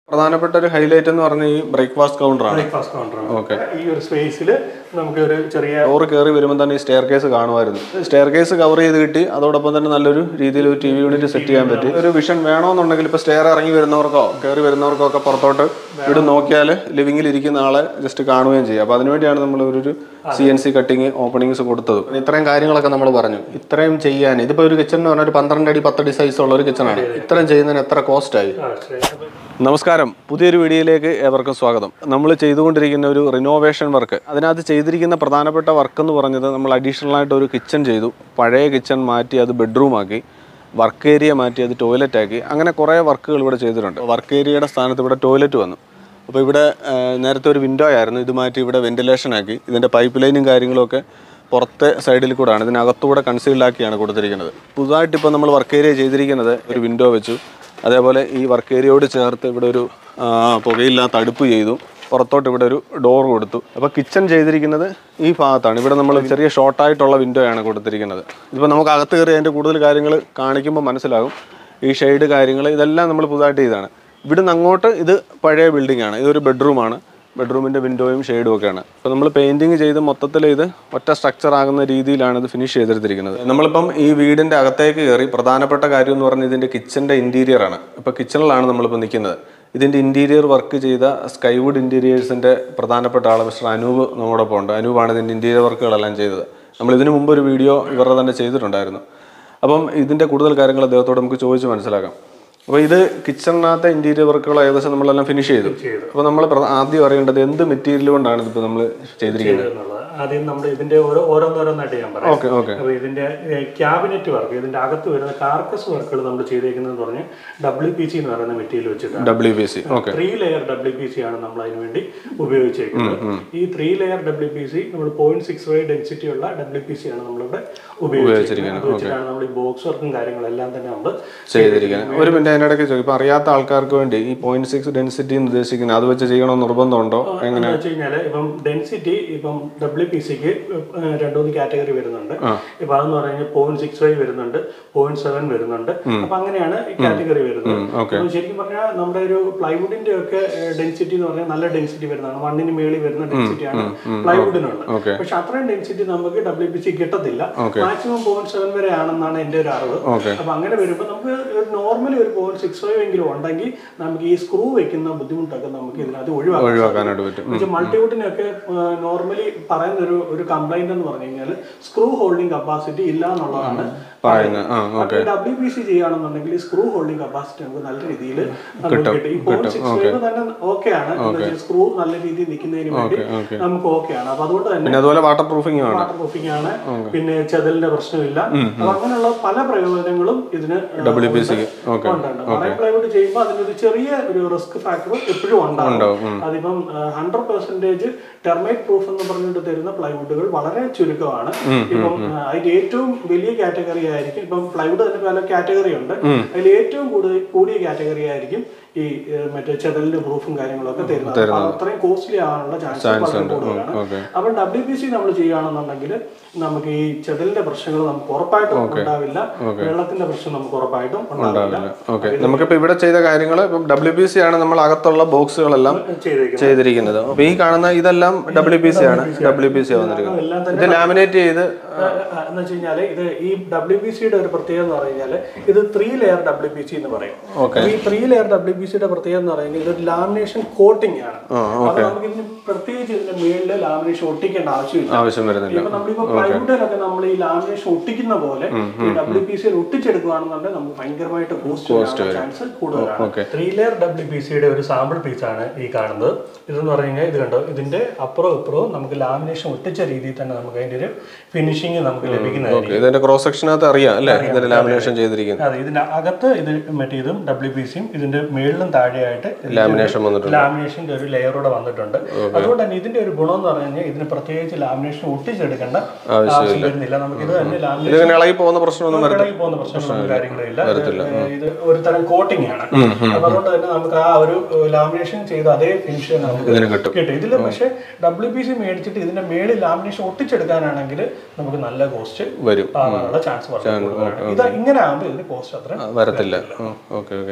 പ്രധാനപ്പെട്ട ഒരു ഹൈലൈറ്റ് എന്ന് പറഞ്ഞ ഈ ബ്രേക്ക്ഫാസ്റ്റ് കൗണ്ടറാണ് ബ്രേക്ക്ഫാസ്റ്റ് കൗണ്ടറാണ് ഈ ഒരു സ്പേസിൽ നമുക്ക് ഒരു ചെറിയ ഡോറ് കയറി വരുമ്പോൾ തന്നെ ഈ സ്റ്റെയർ കേസ് കാണുമായിരുന്നു സ്റ്റെയർ കേസ് കവർ ചെയ്ത് കിട്ടി അതോടൊപ്പം തന്നെ നല്ലൊരു രീതിയിൽ ഒരു ടി വി യൂണിറ്റ് സെറ്റ് ചെയ്യാൻ പറ്റി ഒരു വിഷൻ വേണമെന്നുണ്ടെങ്കിൽ ഇപ്പോൾ സ്റ്റെയർ ഇറങ്ങി വരുന്നവർക്കോ കയറി വരുന്നവർക്കോ ഒക്കെ പുറത്തോട്ട് ഇവിടെ നോക്കിയാൽ ലിവിങ്ങിൽ ഇരിക്കുന്ന ആളെ ജസ്റ്റ് കാണുകയും ചെയ്യും അപ്പോൾ അതിനുവേണ്ടിയാണ് നമ്മൾ ഒരു C N C cutting openings കൊടുത്തത് ഇത്രയും കാര്യങ്ങളൊക്കെ നമ്മൾ പറഞ്ഞു ഇത്രയും ചെയ്യാൻ ഇതിപ്പോൾ ഒരു കിച്ചൺ എന്ന് പറഞ്ഞാൽ ഒരു പന്ത്രണ്ട് അടി പത്തടി സൈസ് ഉള്ള ഒരു കിച്ചണാണ് ഇത്രയും ചെയ്യുന്നതിന് എത്ര കോസ്റ്റ് ആയി ആ, ശരി. നമസ്കാരം പുതിയൊരു വീഡിയോയിലേക്ക് ഏവർക്കും സ്വാഗതം നമ്മൾ ചെയ്തുകൊണ്ടിരിക്കുന്ന ഒരു റിനോവേഷൻ വർക്ക് അതിനകത്ത് ചെയ്തിരിക്കുന്ന പ്രധാനപ്പെട്ട വർക്ക് എന്ന് പറഞ്ഞത് നമ്മൾ അഡീഷണൽ ആയിട്ട് ഒരു കിച്ചൺ ചെയ്തു പഴയ കിച്ചൺ മാറ്റി അത് ബെഡ്റൂം ആക്കി വർക്ക് ഏരിയ മാറ്റി അത് ടോയ്ലറ്റ് ആക്കി അങ്ങനെ കുറേ വർക്കുകൾ ഇവിടെ ചെയ്തിട്ടുണ്ട് വർക്ക് ഏരിയയുടെ സ്ഥാനത്ത് ഇവിടെ ടോയ്ലറ്റ് വന്നു അപ്പോൾ ഇവിടെ ആ, നേരത്തെ ഒരു വിൻഡോ ആയിരുന്നു ഇത് മാറ്റി ഇവിടെ വെന്റിലേഷൻ ആക്കി ഇതിൻ്റെ പൈപ്പ് ലൈനും കാര്യങ്ങളൊക്കെ പുറത്തെ സൈഡിൽ കൂടാണ് ഇതിനകത്തൂടെ കൺസീൽഡ് ആക്കിയാണ് കൊടുത്തിരിക്കുന്നത് പുതുതായിട്ട് ഇപ്പോൾ നമ്മൾ വർക്ക് ഏരിയ ചെയ്തിരിക്കുന്നത് ഒരു വിൻഡോ വെച്ചു അതേപോലെ ഈ വർക്ക് ഏരിയയോട് ചേർത്ത് ഇവിടെ ഒരു ആ, പുകയില്ലാത്ത അടുപ്പ് ചെയ്തു പുറത്തോട്ട് ഇവിടെ ഒരു ഡോർ കൊടുത്തു അപ്പോൾ കിച്ചൺ ചെയ്തിരിക്കുന്നത് ഈ ഭാഗത്താണ് ഇവിടെ നമ്മൾ ചെറിയ ഷോർട്ടായിട്ടുള്ള വിൻഡോ ആണ് കൊടുത്തിരിക്കുന്നത് ഇതിപ്പോൾ നമുക്ക് അകത്ത് കയറി അതിൻ്റെ കൂടുതൽ കാര്യങ്ങൾ കാണിക്കുമ്പോൾ മനസ്സിലാകും ഈ ഷെയ്ഡ് കാര്യങ്ങൾ ഇതെല്ലാം നമ്മൾ പുതുതായിട്ട് ചെയ്തതാണ് ഇവിടുന്ന് അങ്ങോട്ട് ഇത് പഴയ ബിൽഡിംഗ് ആണ് ഇതൊരു ബെഡ്റൂമാണ് ബെഡ്റൂമിൻ്റെ വിൻഡോയും ഷെയ്ഡും ഒക്കെയാണ് അപ്പോൾ നമ്മൾ പെയിൻറ്റിങ് ചെയ്ത് മൊത്തത്തിൽ ഇത് ഒറ്റ സ്ട്രക്ചർ ആകുന്ന രീതിയിലാണ് ഇത് ഫിനിഷ് ചെയ്തെടുത്തിരിക്കുന്നത് നമ്മളിപ്പം ഈ വീടിൻ്റെ അകത്തേക്ക് കയറി പ്രധാനപ്പെട്ട കാര്യം എന്ന് പറഞ്ഞാൽ ഇതിൻ്റെ കിച്ചൻ്റെ ഇൻറ്റീരിയർ ആണ് ഇപ്പോൾ കിച്ചണിലാണ് നമ്മളിപ്പോൾ നിൽക്കുന്നത് ഇതിൻ്റെ ഇൻറ്റീരിയർ വർക്ക് ചെയ്ത സ്കൈവുഡ് ഇൻറ്റീരിയേഴ്സിൻ്റെ പ്രധാനപ്പെട്ട ആൾ മിസ്റ്റർ അനൂപ് നമ്മോടൊപ്പം ഉണ്ട് അനൂപാണ് ഇതിൻ്റെ ഇൻറ്റീരിയർ വർക്കുകളെല്ലാം ചെയ്തത് നമ്മൾ ഇതിനു മുമ്പ് ഒരു വീഡിയോ ഇവരുടെ തന്നെ ചെയ്തിട്ടുണ്ടായിരുന്നു അപ്പം ഇതിൻ്റെ കൂടുതൽ കാര്യങ്ങൾ അദ്ദേഹത്തോട് നമുക്ക് ചോദിച്ച് മനസ്സിലാക്കാം അപ്പോൾ ഇത് കിച്ചണിനകത്തെ ഇന്റീരിയർ വർക്കുകൾ ഏകദേശം നമ്മളെല്ലാം ഫിനിഷ് ചെയ്തു അപ്പോൾ നമ്മൾ ആദ്യം അറിയേണ്ടത് എന്ത് മെറ്റീരിയൽ കൊണ്ടാണ് ഇതിപ്പോൾ നമ്മൾ ചെയ്തിരിക്കുന്നത് എന്നുള്ളത് ആദ്യം നമ്മൾ ഇതിന്റെ ഓരോ ഓരോന്നോരോന്നായിട്ട് ഞാൻ പറയാം ഓക്കെ ഓക്കെ അപ്പോൾ ഇതിന്റെ ക്യാബിനറ്റ് വർക്ക് ഇതിന്റെ അകത്ത് വരുന്ന കാർക്കസ് വർക്കുകൾ നമ്മൾ ചെയ്തേക്കുന്നത് പറഞ്ഞ് ഡബ്ല്യു പി സി എന്ന് പറയുന്ന മെറ്റീരിയൽ വെച്ചിട്ടാണ് W B C okay three layer W P C ആണ് നമ്മൾ അതിന് വേണ്ടി ഉപയോഗിച്ചേക്കുന്നത് ഈ three layer W P C നമ്മൾ പോയിന്റ് സിക്സ് ഫൈവ് ഡെൻസിറ്റി ഉള്ള ഡബ്ല്യു പി സി ആണ് നമ്മളിവിടെ ഉപയോഗിച്ചിരിക്കുന്നത് അത് വെച്ചിട്ടാണ് നമ്മൾ ഈ ബോക്സ് വർക്കും കാര്യങ്ങളെല്ലാം തന്നെ നമ്മൾ ചെയ്തിരിക്കുന്നത് ഒരു മിനിറ്റ് അതിനിടയ്ക്ക് ചോദിക്കും ഇപ്പം അറിയാത്ത ആൾക്കാർക്ക് വേണ്ടി ഈ പോയിന്റ് സിക്സ് ഡെൻസിറ്റി എന്ന് ഉദ്ദേശിക്കുന്നത് അത് വെച്ച് ചെയ്യണമെന്ന് നിർബന്ധമുണ്ടോ എങ്ങനെ എന്ന് വെച്ച് കഴിഞ്ഞാല് ഇപ്പം ഡെൻസിറ്റി ഇപ്പം ഡബ്ല്യു പി സിക്ക് രണ്ടു മൂന്ന് കാറ്റഗറി വരുന്നുണ്ട് ഇപ്പൊ അതെന്ന് പറഞ്ഞാൽ പോയിന്റ് സിക്സ് ഫൈവ് വരുന്നുണ്ട് പോയിന്റ് സെവൻ വരുന്നുണ്ട് അപ്പൊ അങ്ങനെയാണ് ഈ കാറ്റഗറി വരുന്നത് അപ്പൊ ശരിക്കും പറഞ്ഞാൽ നമ്മുടെ ഒരു പ്ലൈവുഡിന്റെ ഒക്കെ ഡെൻസിറ്റി എന്ന് പറഞ്ഞാൽ നല്ല ഡെൻസിറ്റി വരുന്നതാണ് വണ്ണിന് മേളിൽ വരുന്ന ഡെൻസിറ്റിയാണ് പ്ലൈവുഡിനുള്ളത് Okay. പക്ഷെ അത്രയും ഡെൻസിറ്റി നമുക്ക് ഡബ്ല്യു പി സി കിട്ടത്തില്ല മാക്സിമം പോയിന്റ് സെവൻ വരെ ആണെന്നാണ് എന്റെ ഒരു അറിവ് Okay. അപ്പൊ അങ്ങനെ വരുമ്പോൾ നമുക്ക് നോർമലി ഒരു പോയിന്റ് സിക്സ് ഫൈവ് എങ്കിലും ഉണ്ടെങ്കിൽ നമുക്ക് ഈ സ്ക്രൂ വെക്കുന്ന ബുദ്ധിമുട്ടൊക്കെ നമുക്ക് ഇതിനകത്ത് ഒഴിവാക്കാം ഒഴിവാക്കാനായിട്ട് പറ്റും മൾട്ടിവുഡിനൊക്കെ നോർമലി പറയുന്ന ഒരു ഒരു കംപ്ലൈന്റ് എന്ന് പറഞ്ഞു കഴിഞ്ഞാൽ സ്ക്രൂ ഹോൾഡിംഗ് കപ്പാസിറ്റി ഇല്ല എന്നുള്ളതാണ് പറയുന്നത് ആ ഓക്കെ ഡബ്ല്യു പി സി ചെയ്യുകയാണെന്നുണ്ടെങ്കിൽ സ്ക്രൂ ഹോൾഡിംഗ് കപ്പാസിറ്റി നമുക്ക് നല്ല രീതിയിൽ നമുക്ക് കിട്ടും ഈ പോയിന്റ് സിക്സ് ഫൈവ് തന്നെ ഓക്കെ ആണ് സ്ക്രൂ നല്ല രീതിയിൽ നിൽക്കുന്നതിന് വേണ്ടി നമുക്ക് ഓക്കെ ആണ് അപ്പൊ അതുകൊണ്ട് തന്നെ പിന്നെ അതുപോലെ വാട്ടർ പ്രൂഫിംഗ് ആണ് വാട്ടർ പ്രൂഫിംഗ് ആണ് പിന്നെ ചെതലിന്റെ പ്രശ്നമില്ല അപ്പൊ അങ്ങനെയുള്ള പല പ്രയോജനങ്ങളും ഇതിന് ഡബ്ല്യു ബി സിക്ക് ഓക്കെ മറൈൻ പ്ലൈവുഡ് ചെയ്യുമ്പോൾ അതിനൊരു ചെറിയ ഒരു റിസ്ക് ഫാക്ടർ എപ്പോഴും ഉണ്ടാവും അതിപ്പം ഹൺഡ്രഡ് പെർസെന്റേജ് ടെർമൈറ്റ് പ്രൂഫ് എന്ന് പറഞ്ഞിട്ട് തരുന്ന പ്ലൈവുഡുകൾ വളരെ ചുരുക്കമാണ് ഇപ്പം ആ, അതിന്റെ ഏറ്റവും വലിയ കാറ്റഗറി ആയിരിക്കും ഇപ്പം പ്ലൈവുഡ് തന്നെ പല കാറ്റഗറി ഉണ്ട് അതിൽ ഏറ്റവും കൂടുതൽ കൂടിയ കാറ്റഗറി ആയിരിക്കും ഈ ഏ, മറ്റേ ചെതലിന്റെ പ്രൂഫും കാര്യങ്ങളൊക്കെ തരുന്നത് അപ്പൊ അത് അത്രയും കോസ്റ്റ്ലി ആവാനുള്ള ചാൻസ് വളരെ കൂടുതലാണ് ഓക്കെ അപ്പോൾ ഡബ്ല്യു പി സി നമ്മൾ ചെയ്യുകയാണെന്നുണ്ടെങ്കിൽ നമുക്ക് ഈ ചെതലിന്റെ പ്രശ്നങ്ങൾ നമുക്ക് ഉറപ്പായിട്ടും ഉണ്ടാവില്ല വെള്ളത്തിന്റെ പ്രശ്നം നമുക്ക് ഉറപ്പായിട്ടും ഉണ്ടാവില്ല ഓക്കെ നമുക്കിപ്പോൾ ഇവിടെ ചെയ്ത കാര്യങ്ങൾ ഇപ്പം ഡബ്ല്യു പി സി ആണ് നമ്മൾ അകത്തുള്ള ബോക്സുകളെല്ലാം ചെയ്തേക്കുന്നത് ചെയ്തിരിക്കുന്നത് അപ്പോൾ ഈ കാണുന്ന ഇതെല്ലാം ഡബ്ല്യു പി സി ആണ് ഡബ്ല്യു പി സി വന്നിരിക്കുന്നത് എല്ലാം ഇത് ലാമിനേറ്റ് ചെയ്ത് എന്ന് വെച്ച് കഴിഞ്ഞാല് ഇത് ഈ ഡബ്ല്യു പി സിയുടെ ഒരു പ്രത്യേകത എന്ന് പറഞ്ഞാല് ഇത് three layer W P C എന്ന് പറയും Okay. ഈ ത്രീ ലെയർ ഡബ്ല്യു പി സിയുടെ പ്രത്യേകത എന്ന് പറയുന്നത് ഇതൊരു ലാമിനേഷൻ കോട്ടിംഗ് ആണ് അപ്പൊ നമുക്ക് ഇതിന് പ്രത്യേകിച്ച് ഇതിന്റെ മേളില് ലാമിനേഷൻ ഒട്ടിക്കേണ്ട ആവശ്യമില്ല ആവശ്യം വരുന്നില്ല ഇപ്പൊ നമ്മളിപ്പോ പ്ലൈവുഡിലൊക്കെ നമ്മൾ ഈ ലാമിനേഷൻ ഒട്ടിക്കുന്ന പോലെ ഈ ഡബ്ല്യു പി സിയിൽ ഒട്ടിച്ചെടുക്കുകയാണെന്നുണ്ടെങ്കിൽ നമുക്ക് ഭയങ്കരമായിട്ട് കോസ്റ്റ് ചാൻസ് കൂടുതലാണ് ത്രീ ലെയർ ഡബ്ല്യു പി സിയുടെ ഒരു സാമ്പിൾ പീസാണ് ഈ കാണുന്നത് ഇതെന്ന് പറഞ്ഞു കഴിഞ്ഞാൽ ഇത് കണ്ടോ ഇതിന്റെ അപ്പുറവും ഇപ്പുറവും നമുക്ക് ലാമിനേഷൻ ഒട്ടിച്ച രീതിയിൽ തന്നെ നമുക്ക് അതിന്റെ ഒരു ഫിനിഷിങ് നമുക്ക് ലഭിക്കുന്നതായിരിക്കും ഇതിന്റെ ക്രോസ് സെക്ഷനകത്ത് അറിയാം അല്ലേ ഇതിന്റെ ലാമിനേഷൻ ചെയ്തിരിക്കുന്നത് അതെ ഇതിന്റെ അകത്ത് ഇത് മറ്റേ ഇതും ഡബ്ല്യു പി സിയും ഇതിന്റെ മേളിലും താഴെയായിട്ട് ലാമിനേഷൻ വന്നിട്ടുണ്ട് ലാമിനേഷന്റെ ഒരു ലെയറൂടെ വന്നിട്ടുണ്ട് അതുകൊണ്ട് തന്നെ ഇതിന്റെ ഒരു ഗുണം എന്ന് പറഞ്ഞു കഴിഞ്ഞാൽ ഇതിന് പ്രത്യേകിച്ച് ലാമിനേഷൻ ഒട്ടിച്ചെടുക്കേണ്ട ആവശ്യം വരുന്നില്ല നമുക്ക് ഇത് തന്നെ ലാമിനേഷൻ ഇതിങ്ങനെ ഇളകി പോകുന്ന പ്രശ്നമൊന്നും വരത്തില്ല ഇളകി പോകുന്ന പ്രശ്നങ്ങളൊന്നും കാര്യങ്ങളില്ല ഇത് ഇത് ഒരു തരം കോട്ടിംഗ് ആണ് അപ്പൊ അതുകൊണ്ട് തന്നെ നമുക്ക് ആ ഒരു ലാമിനേഷൻ ചെയ്ത അതേ ഫിനിഷ് നമുക്ക് ഇതിന് കിട്ടും കിട്ടും ഇതിൽ പക്ഷേ ഡബ്ല്യു പി സി മേടിച്ചിട്ട് ഇതിന്റെ മേളിൽ ലാമിനേഷൻ ഒട്ടിച്ചെടുക്കാനാണെങ്കിൽ നമുക്ക് നല്ല കോസ്റ്റ് വരും ആവാനുള്ള ചാൻസ് വളരെ കൂടുതലാണ് ഇത് ഇങ്ങനെ ആകുമ്പോൾ ഇതിന് കോസ്റ്റ് അത്ര വരത്തില്ല ഓക്കെ ഓക്കെ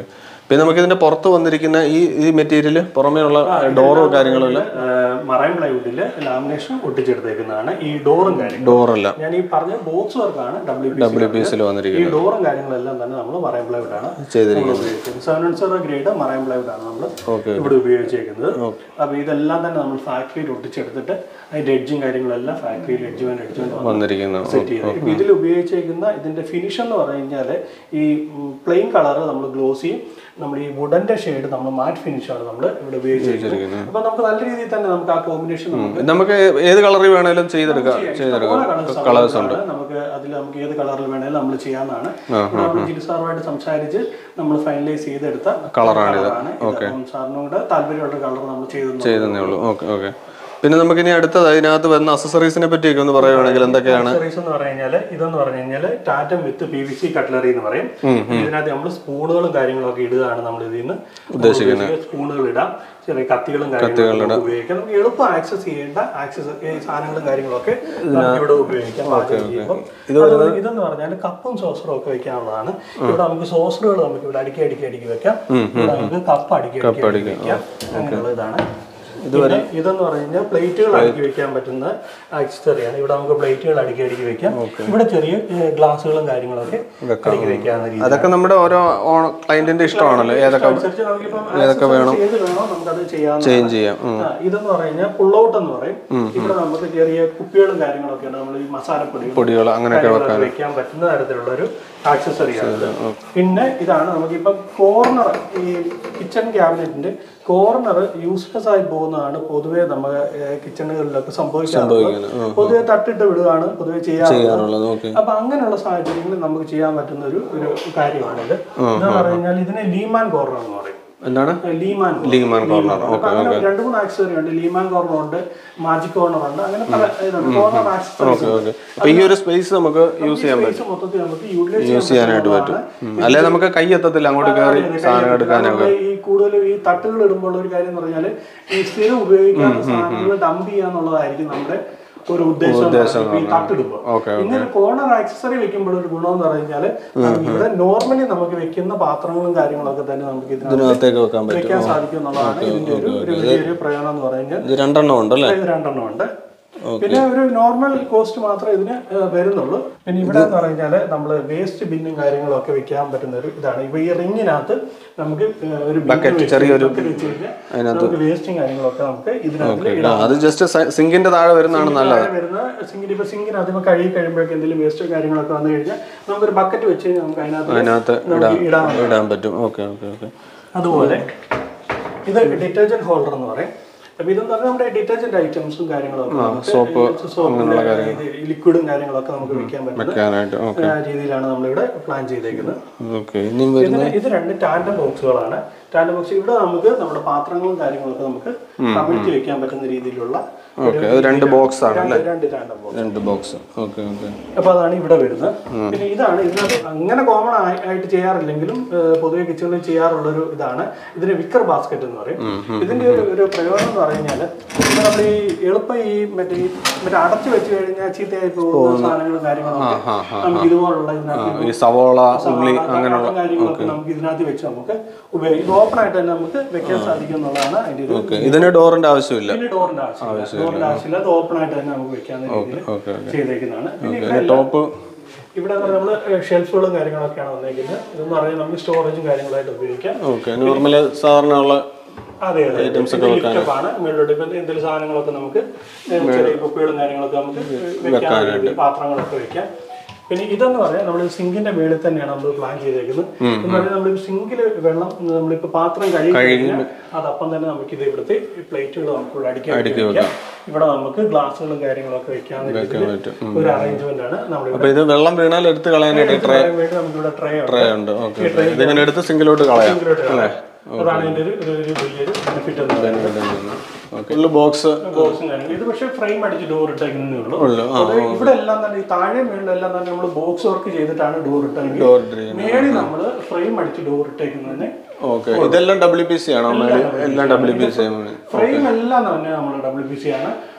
പിന്നെ നമുക്ക് ഇതിന്റെ പുറത്ത് വന്നിരിക്കുന്ന ഈ ഈ മെറ്റീരിയൽ പുറമേയുള്ള ഡോറോ കാര്യങ്ങളെല്ലാം മറൈൻ പ്ലൈവുഡിൽ ലാമിനേഷൻ ഒട്ടിച്ചെടുത്തേക്കുന്നതാണ് ഈ ഡോറും കാര്യങ്ങളും ഡോറല്ല ഞാൻ ഈ പറഞ്ഞ ബോക്സ് വർക്കാണ് ഡബ്ല്യു പി ഡബ്ല്യു പി എസിൽ ഈ വന്നിരിക്കുന്നത് ഡോറും കാര്യങ്ങളെല്ലാം തന്നെ നമ്മൾ മറൈൻ പ്ലൈവുഡ് ആണ് ചെയ്തിരിക്കുന്നത് ഉപയോഗിക്കുന്നത് seven and seven grade marine plywood ആണ് നമ്മൾ ഓക്കെ ഇവിടെ ഉപയോഗിച്ചേക്കുന്നത് അപ്പൊ ഇതെല്ലാം തന്നെ നമ്മൾ ഫാക്ടറിയിൽ ഒട്ടിച്ചെടുത്തിട്ട് അതിന്റെ എഡ്ജും കാര്യങ്ങളെല്ലാം ഫാക്ടറിയിൽ എഡ്ജുമെന്റ് എഡ്ജുമെന്റ് വന്നിരിക്കുന്നത് സെറ്റ് ചെയ്ത് ഇപ്പൊ ഇതിൽ ഉപയോഗിച്ചേക്കുന്ന ഇതിന്റെ ഫിനിഷ് എന്ന് പറഞ്ഞു കഴിഞ്ഞാൽ ഈ പ്ലെയിൻ കളർ നമ്മൾ ഗ്ലോസിയും നമ്മൾ ഈ വുഡന്റെ ഷെയ്ഡ് നമ്മൾ മാറ്റ് ഫിനിഷാണ് നമ്മൾ ഇവിടെ ഉപയോഗിച്ചിരിക്കുന്നത് അപ്പൊ നമുക്ക് നല്ല രീതിയിൽ തന്നെ നമുക്ക് ആ കോമ്പിനേഷൻ നമുക്ക് നമുക്ക് ഏത് കളറിൽ വേണേലും ചെയ്തെടുക്കാം ചെയ്തെടുക്കാം കളേഴ്സ് ഉണ്ട് നമുക്ക് അതിൽ നമുക്ക് ഏത് കളറിൽ വേണേലും നമ്മൾ ചെയ്യാവുന്നതാണ് ഇവിടെ നമ്മൾ ജിൽ സാറുമായിട്ട് സംസാരിച്ച് നമ്മൾ ഫൈനലൈസ് ചെയ്തെടുത്ത കളറാണിത്. കളറാണ് ഇത്. സാറിനും കൂടെ താല്പര്യമുള്ള കളർ നമ്മൾ ചെയ്തു ചെയ്തേ ഉള്ളൂ ഓക്കെ ഓക്കെ പിന്നെ നമുക്ക് ഇനി അടുത്തത് അതിനകത്ത് വരുന്ന അസസറീസിനെ പറ്റിയൊക്കെ ഒന്ന് പറയുവാണെങ്കിൽ എന്തൊക്കെയാണ് ആക്സസറീസ് എന്ന് പറഞ്ഞു കഴിഞ്ഞാൽ ഇതെന്ന് പറഞ്ഞു കഴിഞ്ഞാൽ tandem with P V C cutlery എന്ന് പറയും ഇതിനകത്ത് നമ്മൾ സ്പൂണുകളും കാര്യങ്ങളും ഒക്കെ ഇടുകയാണ് നമ്മൾ ഇതിൽ നിന്ന് ഉദ്ദേശിക്കുന്നത് സ്പൂണുകൾ ഇടാം ചെറിയ കത്തികളും കാര്യങ്ങളും നമുക്ക് ഉപയോഗിക്കാം നമുക്ക് എളുപ്പം ആക്സസ് ചെയ്യേണ്ട ആക്സസ് സാധനങ്ങളും കാര്യങ്ങളൊക്കെ നമുക്ക് ഇവിടെ ഉപയോഗിക്കാം പാചകം ചെയ്യുമ്പോൾ അതുപോലെ ഇതെന്ന് പറഞ്ഞാൽ കപ്പും സോസറും ഒക്കെ വെക്കാനുള്ളതാണ് ഇവിടെ നമുക്ക് സോസറുകൾ നമുക്ക് ഇവിടെ അടുക്കി അടുക്കി അടുക്കി വെക്കാം ഇവിടെ നമുക്ക് കപ്പ് അടുക്കി അടുക്കി അടുക്കി വെക്കാം അങ്ങനെയുള്ള ഇതാണ് പിന്നെ ഇതെന്ന് പറഞ്ഞു കഴിഞ്ഞാൽ പ്ലേറ്റുകൾ അടുക്കി വെക്കാൻ പറ്റുന്ന ആക്സസറിയാണ് ഇവിടെ നമുക്ക് പ്ലേറ്റുകൾ അടുക്കി അടുക്കി വെക്കാം ഇവിടെ ചെറിയ ഏഹ്, ഗ്ലാസ്സുകളും കാര്യങ്ങളൊക്കെ അടുക്കി വെക്കാവുന്ന രീതി അതൊക്കെ നമ്മുടെ ഓരോ ക്ലയന്റിന്റെ ഇഷ്ടമാണല്ലോ ഏതൊക്കെ അനുസരിച്ച് നമുക്കിപ്പം accessories ഏത് വേണോ നമുക്കത് ചെയ്യാവുന്ന ചേഞ്ച് ചെയ്യാം ഉം. ആ, ഇതെന്ന് പറഞ്ഞു കഴിഞ്ഞാൽ പുൾ ഔട്ട് എന്ന് പറയും ഇവിടെ നമുക്ക് ചെറിയ കുപ്പികളും കാര്യങ്ങളൊക്കെ ഉണ്ട് നമ്മൾ ഈ മസാലപ്പൊടികൾ പൊടികൾ അങ്ങനെയൊക്കെ കാര്യങ്ങളൊക്കെ വെക്കാൻ പറ്റുന്ന തരത്തിലുള്ള ഒരു ആക്സസറിയാണ് ഇത് പിന്നെ ഇതാണ് നമുക്കിപ്പം കോർണർ ഈ കിച്ചൺ ക്യാബിനറ്റിന്റെ കോർണർ യൂസ്ലെസ് ആയി പോകുന്നതാണ് പൊതുവേ നമ്മുടെ കിച്ചണുകളിലൊക്കെ സംഭവിക്കാറുള്ളത് പൊതുവെ തട്ടിട്ട് വിടുകയാണ് പൊതുവെ ചെയ്യാറുള്ളത് ചെയ്യാനുള്ളത് ഓക്കെ അപ്പൊ അങ്ങനെയുള്ള സാഹചര്യങ്ങളിൽ നമുക്ക് ചെയ്യാൻ പറ്റുന്ന ഒരു ഒരു കാര്യമാണിത് ഇതെന്ന് പറഞ്ഞു കഴിഞ്ഞാൽ ഇതിനെ ലീമാൻ കോർണർ എന്ന് പറയും എന്താണ് ലീമാൻ ലീമാൻ കോർണർ അപ്പൊ അങ്ങനെ രണ്ട് മൂന്ന് ആക്സസറി ഉണ്ട് ലീമാൻ കോർണർ ഉണ്ട് മാജിക് കോർണർ ഉണ്ട് അങ്ങനെ പല ഇതുണ്ട് കോർണർ ആക്സസറീസ് ഓക്കെ അപ്പൊ ഈ ഒരു സ്പേസ് നമുക്ക് യൂസ് ചെയ്യാൻ സ്പേസ് മൊത്തത്തിൽ നമുക്ക് യൂട്ടിലൈസ് യൂസ് ചെയ്യാനായിട്ട് പറ്റും ഉം. അല്ലെ നമുക്ക് കൈ എത്തത്തില്ല അങ്ങോട്ട് കയറി സാധനം എടുക്കാനൊക്കെ ഈ കൂടുതൽ ഈ തട്ടുകൾ ഇടുമ്പോൾ ഒരു കാര്യം എന്ന് പറഞ്ഞാൽ ഈ സ്ഥിരം ഉപയോഗിക്കാത്ത സാധനങ്ങൾ ഡംപ് ചെയ്യാന്നുള്ളതായിരിക്കും നമ്മുടെ ഒരു ഉദ്ദേശം എന്ന് പറയുന്നത്. ഈ തട്ടിടുമ്പോൾ ഓക്കെ ഇങ്ങനെ കോർണർ ആക്സസറി വെക്കുമ്പോൾ ഒരു ഗുണം എന്ന് പറഞ്ഞാൽ ഇവിടെ നോർമലി നമുക്ക് വെക്കുന്ന പാത്രങ്ങളും കാര്യങ്ങളൊക്കെ തന്നെ നമുക്ക് ഇതിനകത്ത് ഇതിനകത്തേക്ക് വെക്കാൻ പറ്റും വെക്കാൻ സാധിക്കും എന്നുള്ളതാണ് ഇതിന്റെ ഒരു ഒരു വലിയൊരു പ്രയോജനം എന്ന് പറഞ്ഞാൽ ഇത് രണ്ടെണ്ണം ഉണ്ടല്ലേ ഇത് രണ്ടെണ്ണം ഉണ്ട് പിന്നെ ഒരു നോർമൽ കോസ്റ്റ് മാത്രമേ ഇതിന് ഏഹ്, വരുന്നുള്ളൂ പിന്നെ ഇവിടെ എന്ന് പറഞ്ഞാല് നമ്മൾ വേസ്റ്റ് ബിന്നും കാര്യങ്ങളും ഒക്കെ വെക്കാൻ പറ്റുന്ന ഒരു ഇതാണ് ഇപ്പൊ ഈ റിങ്ങിനകത്ത് നമുക്ക് ഏഹ്, ഒരു ബക്കറ്റ് ചെറിയൊരു നമുക്ക് വേസ്റ്റും കാര്യങ്ങളൊക്കെ നമുക്ക് ഇതിനകത്ത് ആ, അത് ജസ്റ്റ് സിങ്കിന്റെ താഴെ വരുന്നതാണ് നല്ലത് താഴെ വരുന്ന സിങ്കിന് ഇപ്പൊ സിങ്കിനകത്ത് ഇപ്പൊ കഴുകി കഴിയുമ്പോഴേക്ക് എന്തെങ്കിലും വേസ്റ്റോ കാര്യങ്ങളൊക്കെ വന്നു കഴിഞ്ഞാൽ നമുക്കൊരു ബക്കറ്റ് വെച്ച് കഴിഞ്ഞാൽ നമുക്ക് അതിനകത്ത് അതിനകത്ത് നമുക്ക് ഇടാം ഇടാൻ പറ്റും ഓക്കെ ഓക്കെ ഓക്കെ അതുപോലെ ഇത് ഡിറ്റർജന്റ് ഹോൾഡർ എന്ന് പറയും അപ്പൊ ഇതെന്ന് പറഞ്ഞാൽ നമ്മുടെ ഡിറ്റർജന്റ് ഐറ്റംസും കാര്യങ്ങളൊക്കെ സോപ്പ് ലിക്വിഡും കാര്യങ്ങളൊക്കെ നമുക്ക് വെക്കാൻ പറ്റുന്ന വെക്കാനായിട്ട് ഓക്കെ ആ, രീതിയിലാണ് നമ്മളിവിടെ പ്ലാൻ ചെയ്തേക്കുന്നത് ഓക്കെ ഇനിയും വരുന്ന ഇതിന് ഇത് രണ്ട് ടാൻഡം ബോക്സുകളാണ് ടാൻഡം ബോക്സ് ഇവിടെ നമുക്ക് നമ്മുടെ പാത്രങ്ങളും കാര്യങ്ങളൊക്കെ നമുക്ക് കമിഴ്ത്തി വെക്കാൻ പറ്റുന്ന രീതിയിലുള്ള ഒരു ഓക്കെ അത് രണ്ട് ബോക്സ് ആണ് രണ്ട് രണ്ട് ടാൻഡം ബോക്സ് രണ്ട് ബോക്സ് ഓക്കെ ഓക്കെ അപ്പൊ അതാണ് ഇവിടെ വരുന്നത് പിന്നെ ഇതാണ് ഇതിനകത്ത് അങ്ങനെ കോമൺ ആയിട്ട് ചെയ്യാറില്ലെങ്കിലും ഏഹ്, പൊതുവെ കിച്ചണിൽ ചെയ്യാറുള്ള ഒരു ഇതാണ് ഇതിന് വിക്കർ ബാസ്ക്കറ്റ് എന്ന് പറയും ഇതിന്റെ ഒരു ഒരു പ്രയോജനം എന്ന് പറഞ്ഞാൽ നമ്മൾ ഈ എളുപ്പം ഈ മറ്റേ ഈ മറ്റേ അടച്ചു വെച്ച് കഴിഞ്ഞാൽ ചീത്തയായി പോകുന്ന സാധനങ്ങളും കാര്യങ്ങളും ഒക്കെ നമുക്ക് ഇതുപോലുള്ള ഇതിനകത്ത് ഈ സവോള ഉള്ളി അങ്ങനെയുള്ള കാര്യങ്ങളൊക്കെ നമുക്ക് ഇതിനകത്ത് വെച്ച് നമുക്ക് ഉപയോഗിക്കാം ഓപ്പൺ ആയിട്ട് തന്നെ നമുക്ക് വെക്കാൻ സാധിക്കും എന്നുള്ളതാണ് അതിന്റെ ഒരു ഓക്കെ ഇതിന് ഡോറിന്റെ ആവശ്യമില്ല പിന്നെ ഡോറിന്റെ ആവശ്യമില്ല ഡോറിന്റെ ആവശ്യമില്ല അത് ഓപ്പൺ ആയിട്ട് തന്നെ നമുക്ക് വെക്കാവുന്ന രീതിയിൽ ഓക്കെ ചെയ്തേക്കുന്നതാണ് പിന്നെ ഇവിടെ എല്ലാം ടോപ്പ് ഇവിടെ നമ്മൾ ഷെൽഫുകളും കാര്യങ്ങളൊക്കെയാണ് വന്നേക്കുന്നത് ഇതെന്ന് പറഞ്ഞാൽ നമുക്ക് സ്റ്റോറേജും കാര്യങ്ങളായിട്ട് ഉപയോഗിക്കാം ഓക്കെ നോർമല് സാധാരണ ഉള്ള അതെ അതെ ഐറ്റംസ് ഒക്കെ ആണ് മുകളിലോട്ട് ഇപ്പം എന്തെങ്കിലും സാധനങ്ങളൊക്കെ നമുക്ക് ഏഹ്, ചെറിയ കുപ്പികളും കാര്യങ്ങളൊക്കെ നമുക്ക് വെക്കാൻ വേണ്ടി പാത്രങ്ങളൊക്കെ വെക്കാം പിന്നെ ഇതെന്ന് പറയാം നമ്മൾ സിങ്കിന്റെ മേളിൽ തന്നെയാണ് നമ്മൾ പ്ലാൻ ചെയ്തേക്കുന്നത് എന്ന് പറഞ്ഞാൽ നമ്മൾ സിങ്കിൽ വെള്ളം നമ്മളിപ്പോ പാത്രം കഴുകി കഴിഞ്ഞാൽ അതപ്പം തന്നെ നമുക്ക് ഇത് ഇവിടുത്തെ പ്ലേറ്റുകൾ നമുക്ക് ഇവിടെ അടുക്കി അടുക്കി വെക്കാം ഇവിടെ നമുക്ക് ഗ്ലാസുകളും കാര്യങ്ങളൊക്കെ വെക്കാവുന്ന രീതിയിൽ പറ്റും ഒരു അറേഞ്ച്മെന്റ് ആണ് നമ്മൾ അപ്പൊ ഇത് വെള്ളം വീണാൽ എടുത്ത് കളയാനായിട്ട് ട്രേ വേണ്ടി നമുക്കിവിടെ ട്രേ ഉണ്ട് ട്രേ ഉണ്ട് ഓക്കെ ഇതിങ്ങനെ എടുത്ത് സിങ്കിലോട്ട് കളയാം അല്ലേ അതാണ് ഇതിന്റെ ഒരു ഒരു ഒരു വലിയൊരു ബെനിഫിറ്റ് എന്ന് പറയുന്നത് ഫുള്ള് ബോക്സ് ബോക്സും കാര്യങ്ങളും ഇത് പക്ഷേ ഫ്രെയിം അടിച്ച് ഡോർ ഇട്ടേക്കുന്നേ ഉള്ളൂ ഉള്ളു ആ അത് ഇവിടെ എല്ലാം തന്നെ ഈ താഴെ മേളിലെല്ലാം തന്നെ നമ്മൾ ബോക്സ് വർക്ക് ചെയ്തിട്ടാണ് ഡോർ ഇട്ടെങ്കിൽ ഡോർ ഡ്രീം മേളിൽ നമ്മൾ ഫ്രെയിം അടിച്ച് ഡോർ ഇട്ടേക്കുന്നതിന് ഓക്കെ ഇതെല്ലാം ഡബ്ല്യു പി സി ആണോ മേളിൽ എല്ലാം ഡബ്ല്യു പി സി ഫ്രെയിം എല്ലാം തന്നെ നമ്മൾ ഡബ്ല്യു പി സി ആണ്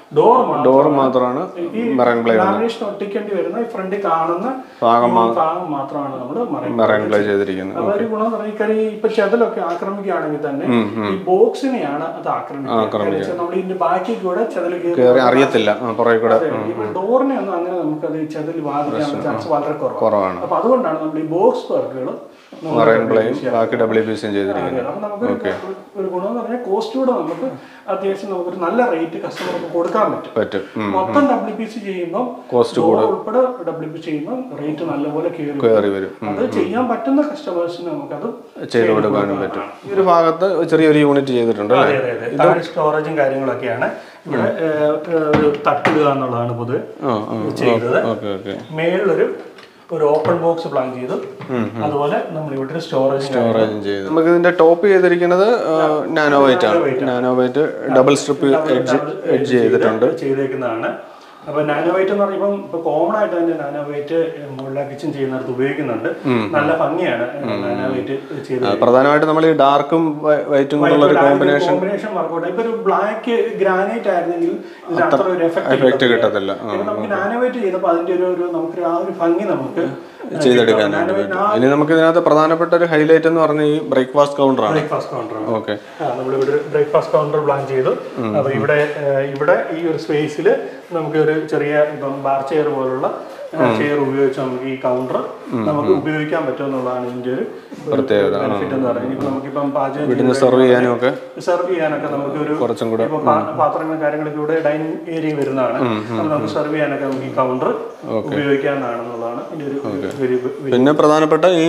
ഡോർ ഡോർ മാത്രമാണ് മെറൈൻ പ്ലേ ലാമിനേഷൻ ഒട്ടിക്കേണ്ടി വരുന്ന ഈ ഫ്രണ്ടിൽ കാണുന്ന ഭാഗം ഈ ഭാഗം മാത്രമാണ് നമ്മൾ മറൈൻ മെറൈൻ പ്ലേ ചെയ്തിരിക്കുന്നത് അതൊരു ഗുണം പറഞ്ഞാൽ കാര്യം ഇപ്പൊ ചെതലൊക്കെ ആക്രമിക്കുകയാണെങ്കിൽ തന്നെ ഈ ബോക്സിനെയാണ് അത് ആക്രമിക്കുക നമ്മൾ ഇതിന്റെ ബാക്കി കൂടെ ചെതൽ കയറി കയറി അറിയത്തില്ല ആ, പുറകെ കൂടെ ഡോറിനെ ഒന്നും അങ്ങനെ നമുക്കത് ചെതൽ ബാധിക്കാൻ ചാൻസ് വളരെ കുറവാണ് കുറവാണ് അപ്പൊ അതുകൊണ്ടാണ് നമ്മൾ ഈ ബോക്സ് വർക്കുകൾ മെറൈൻ പ്ലേയും ബാക്കി ഡബ്ല്യു പി സിയും ചെയ്തിരിക്കുന്നത് അപ്പൊ നമുക്ക് ഒരു- ഒരു ഗുണം എന്ന് പറഞ്ഞാൽ കോസ്റ്റ് കൂടെ നമുക്ക് അത്യാവശ്യം നമുക്കൊരു നല്ല റേറ്റ് കസ്റ്റമർക്ക് കൊടുക്കാൻ പറ്റും പറ്റും ഉം. മൊത്തം ഡബ്ല്യു പി സി ചെയ്യുമ്പോൾ Cost ഡോർ ഉൾപ്പെടെ ഡബ്ല്യു പി ചെയ്യുമ്പോൾ റേറ്റ് നല്ലപോലെ കയറി വരും. കയറി വരും അത് ചെയ്യാൻ പറ്റുന്ന കസ്റ്റമേഴ്സിന് നമുക്കത് ചെയ്ത് കൊടുക്കാനും പറ്റും ഈ ഒരു ഭാഗത്ത് ചെറിയൊരു യൂണിറ്റ് ചെയ്തിട്ടുണ്ട് അല്ലേ അതെ അതെ അതെ താഴെ സ്റ്റോറേജും കാര്യങ്ങളൊക്കെയാണ് ഇവിടെ ഏഹ്, ഏഹ്, ഒരു തട്ടിടുക എന്നുള്ളതാണ് പൊതുവെ ആ ആ ചെയ്തത് ഓക്കെ ഓക്കെ മേളിലൊരു ഒരു ഓപ്പൺ ബോക്സ് പ്ലാൻ ചെയ്തു അതുപോലെ നമ്മൾ ഇവിടെ ഒരു സ്റ്റോറേജ് സ്റ്റോറേജും ചെയ്ത് നമുക്ക് ഇതിന്റെ ടോപ്പ് ചെയ്തിരിക്കുന്നത് നാനോ വൈറ്റ് ആണ് nano white double strip edge edge ചെയ്തിട്ടുണ്ട് ചെയ്തേക്കുന്നതാണ് അപ്പൊ നാനോ വൈറ്റ് എന്ന് പറയുമ്പോൾ ഇപ്പൊ കോമൺ ആയിട്ട് തന്നെ നാനോ വൈറ്റ് മുകളിലെ കിച്ചൺ ചെയ്യുന്നിടത്ത് ഉപയോഗിക്കുന്നുണ്ട് നല്ല ഭംഗിയാണ് നാനോ വൈറ്റ് ചെയ്ത് ആ, പ്രധാനമായിട്ട് നമ്മൾ ഈ ഡാർക്കും വൈറ്റും കൂടെ ഒരു കോമ്പിനേഷൻ കോമ്പിനേഷൻ വർക്കൗട്ട് ഇപ്പൊ ഒരു ബ്ലാക്ക് ഗ്രാനൈറ്റ് ആയിരുന്നെങ്കിൽ ഇതിന് അത്ര ഒരു എഫക്റ്റ് എഫക്ട് കിട്ടത്തില്ല ആ, നമുക്ക് നാനോ വൈറ്റ് ചെയ്തപ്പോൾ അതിന്റെ ഒരു ഒരു നമുക്ക് ആ ഒരു ഭംഗി നമുക്ക് ചെയ്തെടുക്കാനായിട്ട് പറ്റും ഇനി നമുക്ക് ഇതിനകത്ത് പ്രധാനപ്പെട്ട ഒരു ഹൈലൈറ്റ് എന്ന് പറഞ്ഞ ഈ ബ്രേക്ക്ഫാസ്റ്റ് കൗണ്ടറാണ് ബ്രേക്ക്ഫാസ്റ്റ് കൗണ്ടർ ഓക്കെ നമ്മളിവിടെ ഒരു ബ്രേക്ക്ഫാസ്റ്റ് കൗണ്ടർ പ്ലാൻ ചെയ്തു അപ്പൊ ഇവിടെ ഏഹ്, ഇവിടെ ഈ ഒരു സ്പേസിൽ നമുക്ക് ഒരു ചെറിയ ഇപ്പം ബാർ ചെയർ പോലുള്ള ചെയർ ഉപയോഗിച്ച് നമുക്ക് ഈ കൗണ്ടർ നമുക്ക് ഉപയോഗിക്കാൻ പറ്റും എന്നുള്ളതാണ് ഇതിന്റെ ഒരു പ്രത്യേകത, ബെനിഫിറ്റ് എന്ന് പറയുന്നത് ഇപ്പൊ നമുക്കിപ്പം പാചകം വീട്ടിൽ സെർവ് ചെയ്യാനും ഒക്കെ സെർവ് ചെയ്യാനൊക്കെ നമുക്ക് ഒരു കുറച്ചും കൂടെ ഇപ്പൊ പാ- പാത്രങ്ങളും കാര്യങ്ങളൊക്കെ ഇവിടെ ഡൈനിങ് ഏരിയ വരുന്നതാണ് അപ്പൊ നമുക്ക് സെർവ് ചെയ്യാനൊക്കെ നമുക്ക് ഈ കൗണ്ടർ ഉപയോഗിക്കാവുന്നതാണെന്നുള്ളതാണ് ഇതിന്റെ ഒരു ഒരു പിന്നെ പ്രധാനപ്പെട്ട ഈ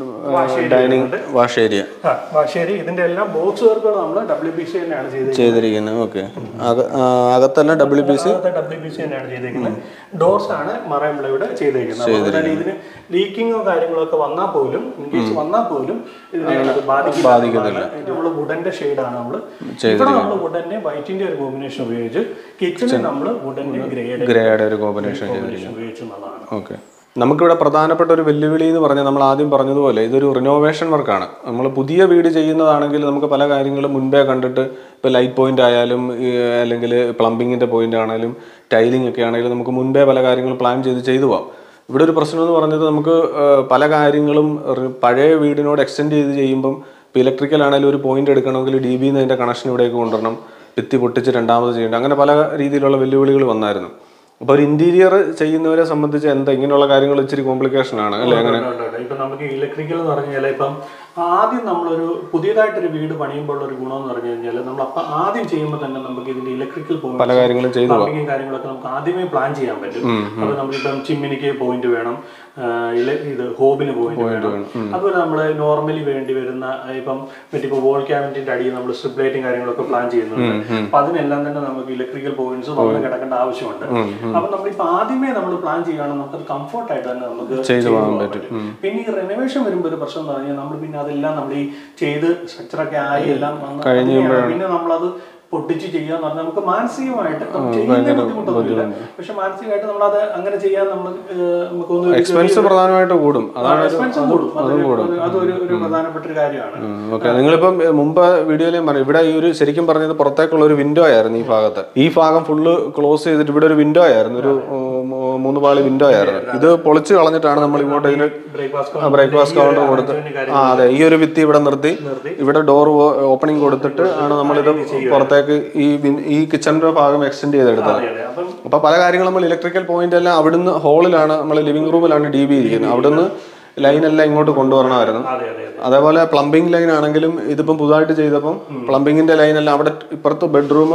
ഡൈനിങ് വാഷ് ഏരിയ ആ, ശരി ഇതിന്റെ എല്ലാം ബോക്സ് വർക്കുകൾ നമ്മൾ ഡബ്ല്യു ബി സി തന്നെയാണ് ചെയ്തത് ചെയ്തിരിക്കുന്നത് ഓക്കെ അകത്തെല്ലാം W P C W B C തന്നെയാണ് ചെയ്തേക്കുന്നത് ഡോർസ് ആണ് മറയമ്പിളയുടെ ചെയ്തേക്കുന്നത് അപ്പോൾ അതുകൊണ്ട് തന്നെ ഇതിന് ലീക്കിങ്ങോ കാര്യങ്ങളോ ഒക്കെ വന്നാൽ പോലും ഇൻകേസ് വന്നാൽ പോലും ഇതിനെ അത് ബാധിക്കുന്നില്ല നമ്മൾ വുഡന്റെ ഷെയ്ഡാണ് നമ്മൾ ഇവിടെ നമ്മൾ വുഡന്റെ വൈറ്റിന്റെ ഒരു കോമ്പിനേഷൻ ഉപയോഗിച്ച് കിച്ചണിൽ നമ്മൾ വുഡന്റെ ഗ്രേഡ് ഗ്രേയുടെ ഒരു കോമ്പിനേഷൻ കോമ്പിനേഷൻ ഉപയോഗിച്ചു എന്നുള്ളതാണ് ഓക്കെ നമുക്കിവിടെ പ്രധാനപ്പെട്ട ഒരു വെല്ലുവിളി എന്ന് പറഞ്ഞാൽ നമ്മൾ ആദ്യം പറഞ്ഞതുപോലെ ഇതൊരു റിനോവേഷൻ വർക്കാണ് നമ്മൾ പുതിയ വീട് ചെയ്യുന്നതാണെങ്കിൽ നമുക്ക് പല കാര്യങ്ങളും മുൻപേ കണ്ടിട്ട് ഇപ്പോൾ ലൈറ്റ് പോയിന്റ് ആയാലും ഈ അല്ലെങ്കിൽ പ്ലംബിങ്ങിൻ്റെ പോയിന്റ് ആണെങ്കിലും ടൈലിംഗ് ഒക്കെ ആണെങ്കിലും നമുക്ക് മുൻപേ പല കാര്യങ്ങളും പ്ലാൻ ചെയ്ത് ചെയ്തു പോവാം ഇവിടെ ഒരു പ്രശ്നം എന്ന് പറഞ്ഞത് നമുക്ക് ആ, പല കാര്യങ്ങളും റി- പഴയ വീടിനോട് എക്സ്റ്റെൻഡ് ചെയ്ത് ചെയ്യുമ്പം ഇപ്പോൾ ഇലക്ട്രിക്കൽ ആണെങ്കിലും ഒരു പോയിന്റ് എടുക്കണമെങ്കിൽ ഡി ബിന്ന് അതിൻ്റെ കണക്ഷൻ ഇവിടേക്ക് കൊണ്ടുവരണം ഭിത്തി പൊട്ടിച്ച് രണ്ടാമത് ചെയ്യേണ്ട അങ്ങനെ പല രീതിയിലുള്ള വെല്ലുവിളികൾ വന്നായിരുന്നു അപ്പോൾ ഒരു ഇന്റീരിയർ ചെയ്യുന്നവരെ സംബന്ധിച്ച് എന്താ ഇങ്ങനെയുള്ള കാര്യങ്ങൾ ഇച്ചിരി കോംപ്ലിക്കേഷൻ ആണ് അല്ലേ അങ്ങനെ ഉണ്ട്, ഉണ്ട്, ഉണ്ട്. ഇപ്പൊ നമുക്ക് ഇലക്ട്രിക്കൽ എന്ന് പറഞ്ഞു കഴിഞ്ഞാൽ ഇപ്പം ആദ്യം നമ്മളൊരു പുതിയതായിട്ടൊരു വീട് പണിയുമ്പോൾ ഒരു ഗുണം എന്ന് പറഞ്ഞു കഴിഞ്ഞാൽ നമ്മൾ അപ്പം ആദ്യം ചെയ്യുമ്പോൾ തന്നെ നമുക്ക് ഇതിന്റെ ഇലക്ട്രിക്കൽ പല കാര്യങ്ങളും ചെയ്തു പോകാം പ്ലംബിങ്ങും കാര്യങ്ങളൊക്കെ നമുക്ക് ആദ്യമേ പ്ലാൻ ചെയ്യാൻ പറ്റും അപ്പൊ നമ്മളിപ്പം ചിമ്മിനിക്ക് പോയിന്റ് വേണം ആ, ഇല- ഇത് ഹോബിന് പോയിന്റ് വേണം അതുപോലെ നമ്മൾ നോർമലി വേണ്ടി വരുന്ന ആ, ഇപ്പം മറ്റിപ്പോ വോൾ ക്യാബിനറ്റിന്റെ അടിയിൽ നമ്മൾ സ്ട്രിപ്പ് ലൈറ്റും കാര്യങ്ങളൊക്കെ പ്ലാൻ ചെയ്യുന്നുണ്ട് അപ്പൊ അതിനെല്ലാം തന്നെ നമുക്ക് ഇലക്ട്രിക്കൽ പോയിന്റ്സ് വന്ന് കിടക്കേണ്ട ആവശ്യമുണ്ട് അപ്പൊ നമ്മളിപ്പോ ആദ്യമേ നമ്മൾ പ്ലാൻ ചെയ്യുകയാണെങ്കിൽ നമുക്കത് കംഫർട്ട് ആയിട്ട് തന്നെ നമുക്ക് ചെയ്തു പോകാൻ പറ്റും പിന്നെ ഈ റെനോവേഷൻ വരുമ്പോൾ ഒരു പ്രശ്നം എന്ന് പറഞ്ഞാൽ നമ്മൾ പിന്നെ അതെല്ലാം നമ്മൾ ഈ ചെയ്ത് സ്ട്രക്ചറൊക്കെ ആയി എല്ലാം വന്ന് അതിനെയാണ് പിന്നെ നമ്മളത് പൊട്ടിച്ച് ചെയ്യാന്ന് പറഞ്ഞാൽ നമുക്ക് മാനസികമായിട്ട് നമുക്ക് ചെയ്യുന്നതിന് ബുദ്ധിമുട്ടൊന്നുമില്ല പക്ഷെ മാനസികമായിട്ട് നമ്മളത് അങ്ങനെ ചെയ്യാൻ നമ്മൾ നമുക്കൊന്നും ഒരു എക്സ്പെൻസ് പ്രധാനമായിട്ട് കൂടും അതാണ് ഒരു- എക്സ്പെൻസും കൂടും അതൊരു- അതൊരു ഒരു പ്രധാനപ്പെട്ട ഒരു കാര്യമാണ് ഓക്കെ നിങ്ങളിപ്പം എ, മുമ്പ് വീഡിയോയിലും പറഞ്ഞു ഇവിടെ ഈ ഒരു ശരിക്കും പറഞ്ഞത് പുറത്തേക്കുള്ള ഒരു വിൻഡോ ആയിരുന്നു ഈ ഭാഗത്ത് ഈ ഭാഗം ഫുള്ള് ക്ലോസ് ചെയ്തിട്ട് ഇവിടെ ഒരു വിൻഡോ ആയിരുന്നു ഒരു ഉം, മൂ- മൂന്ന് പാളി വിൻഡോ ആയിരുന്നു ഇത് പൊളിച്ച് കളഞ്ഞിട്ടാണ് നമ്മൾ ഇങ്ങോട്ട് ഇതിന് ബ്രേക്ക്ഫാസ്റ്റ് ബ്രേക്ക്ഫാസ്റ്റ് കൗണ്ടർ കൊടുത്ത് ആ അതെ ഈ ഒരു ഭിത്തി ഇവിടെ നിർത്തി ഇവിടെ ഡോർ ഓപ്പണിംഗ് കൊടുത്തിട്ട് ആണ് നമ്മളിത് പുറത്തേക്ക് ഈ വിൻ- ഈ കിച്ചണിന്റെ ഭാഗം എക്സ്റ്റെൻഡ് ചെയ്തെടുത്തത് അപ്പം അപ്പൊ പല കാര്യങ്ങളും നമ്മൾ ഇലക്ട്രിക്കൽ പോയിന്റ് എല്ലാം അവിടുന്ന് ഹോളിലാണ് നമ്മൾ ലിവിംഗ് റൂമിലാണ് ഡി ബി ഇരിക്കുന്നത് അവിടുന്ന് ലൈൻ എല്ലാം ഇങ്ങോട്ട് കൊണ്ടുവരണമായിരുന്നു അതെ അതെ അതെ അതേപോലെ പ്ലംബിംഗ് ലൈൻ ആണെങ്കിലും ഇതിപ്പം പുതുതായിട്ട് ചെയ്തപ്പം പ്ലംബിങ്ങിന്റെ ലൈൻ എല്ലാം അവിടെ ഇപ്പുറത്ത് ബെഡ്റൂം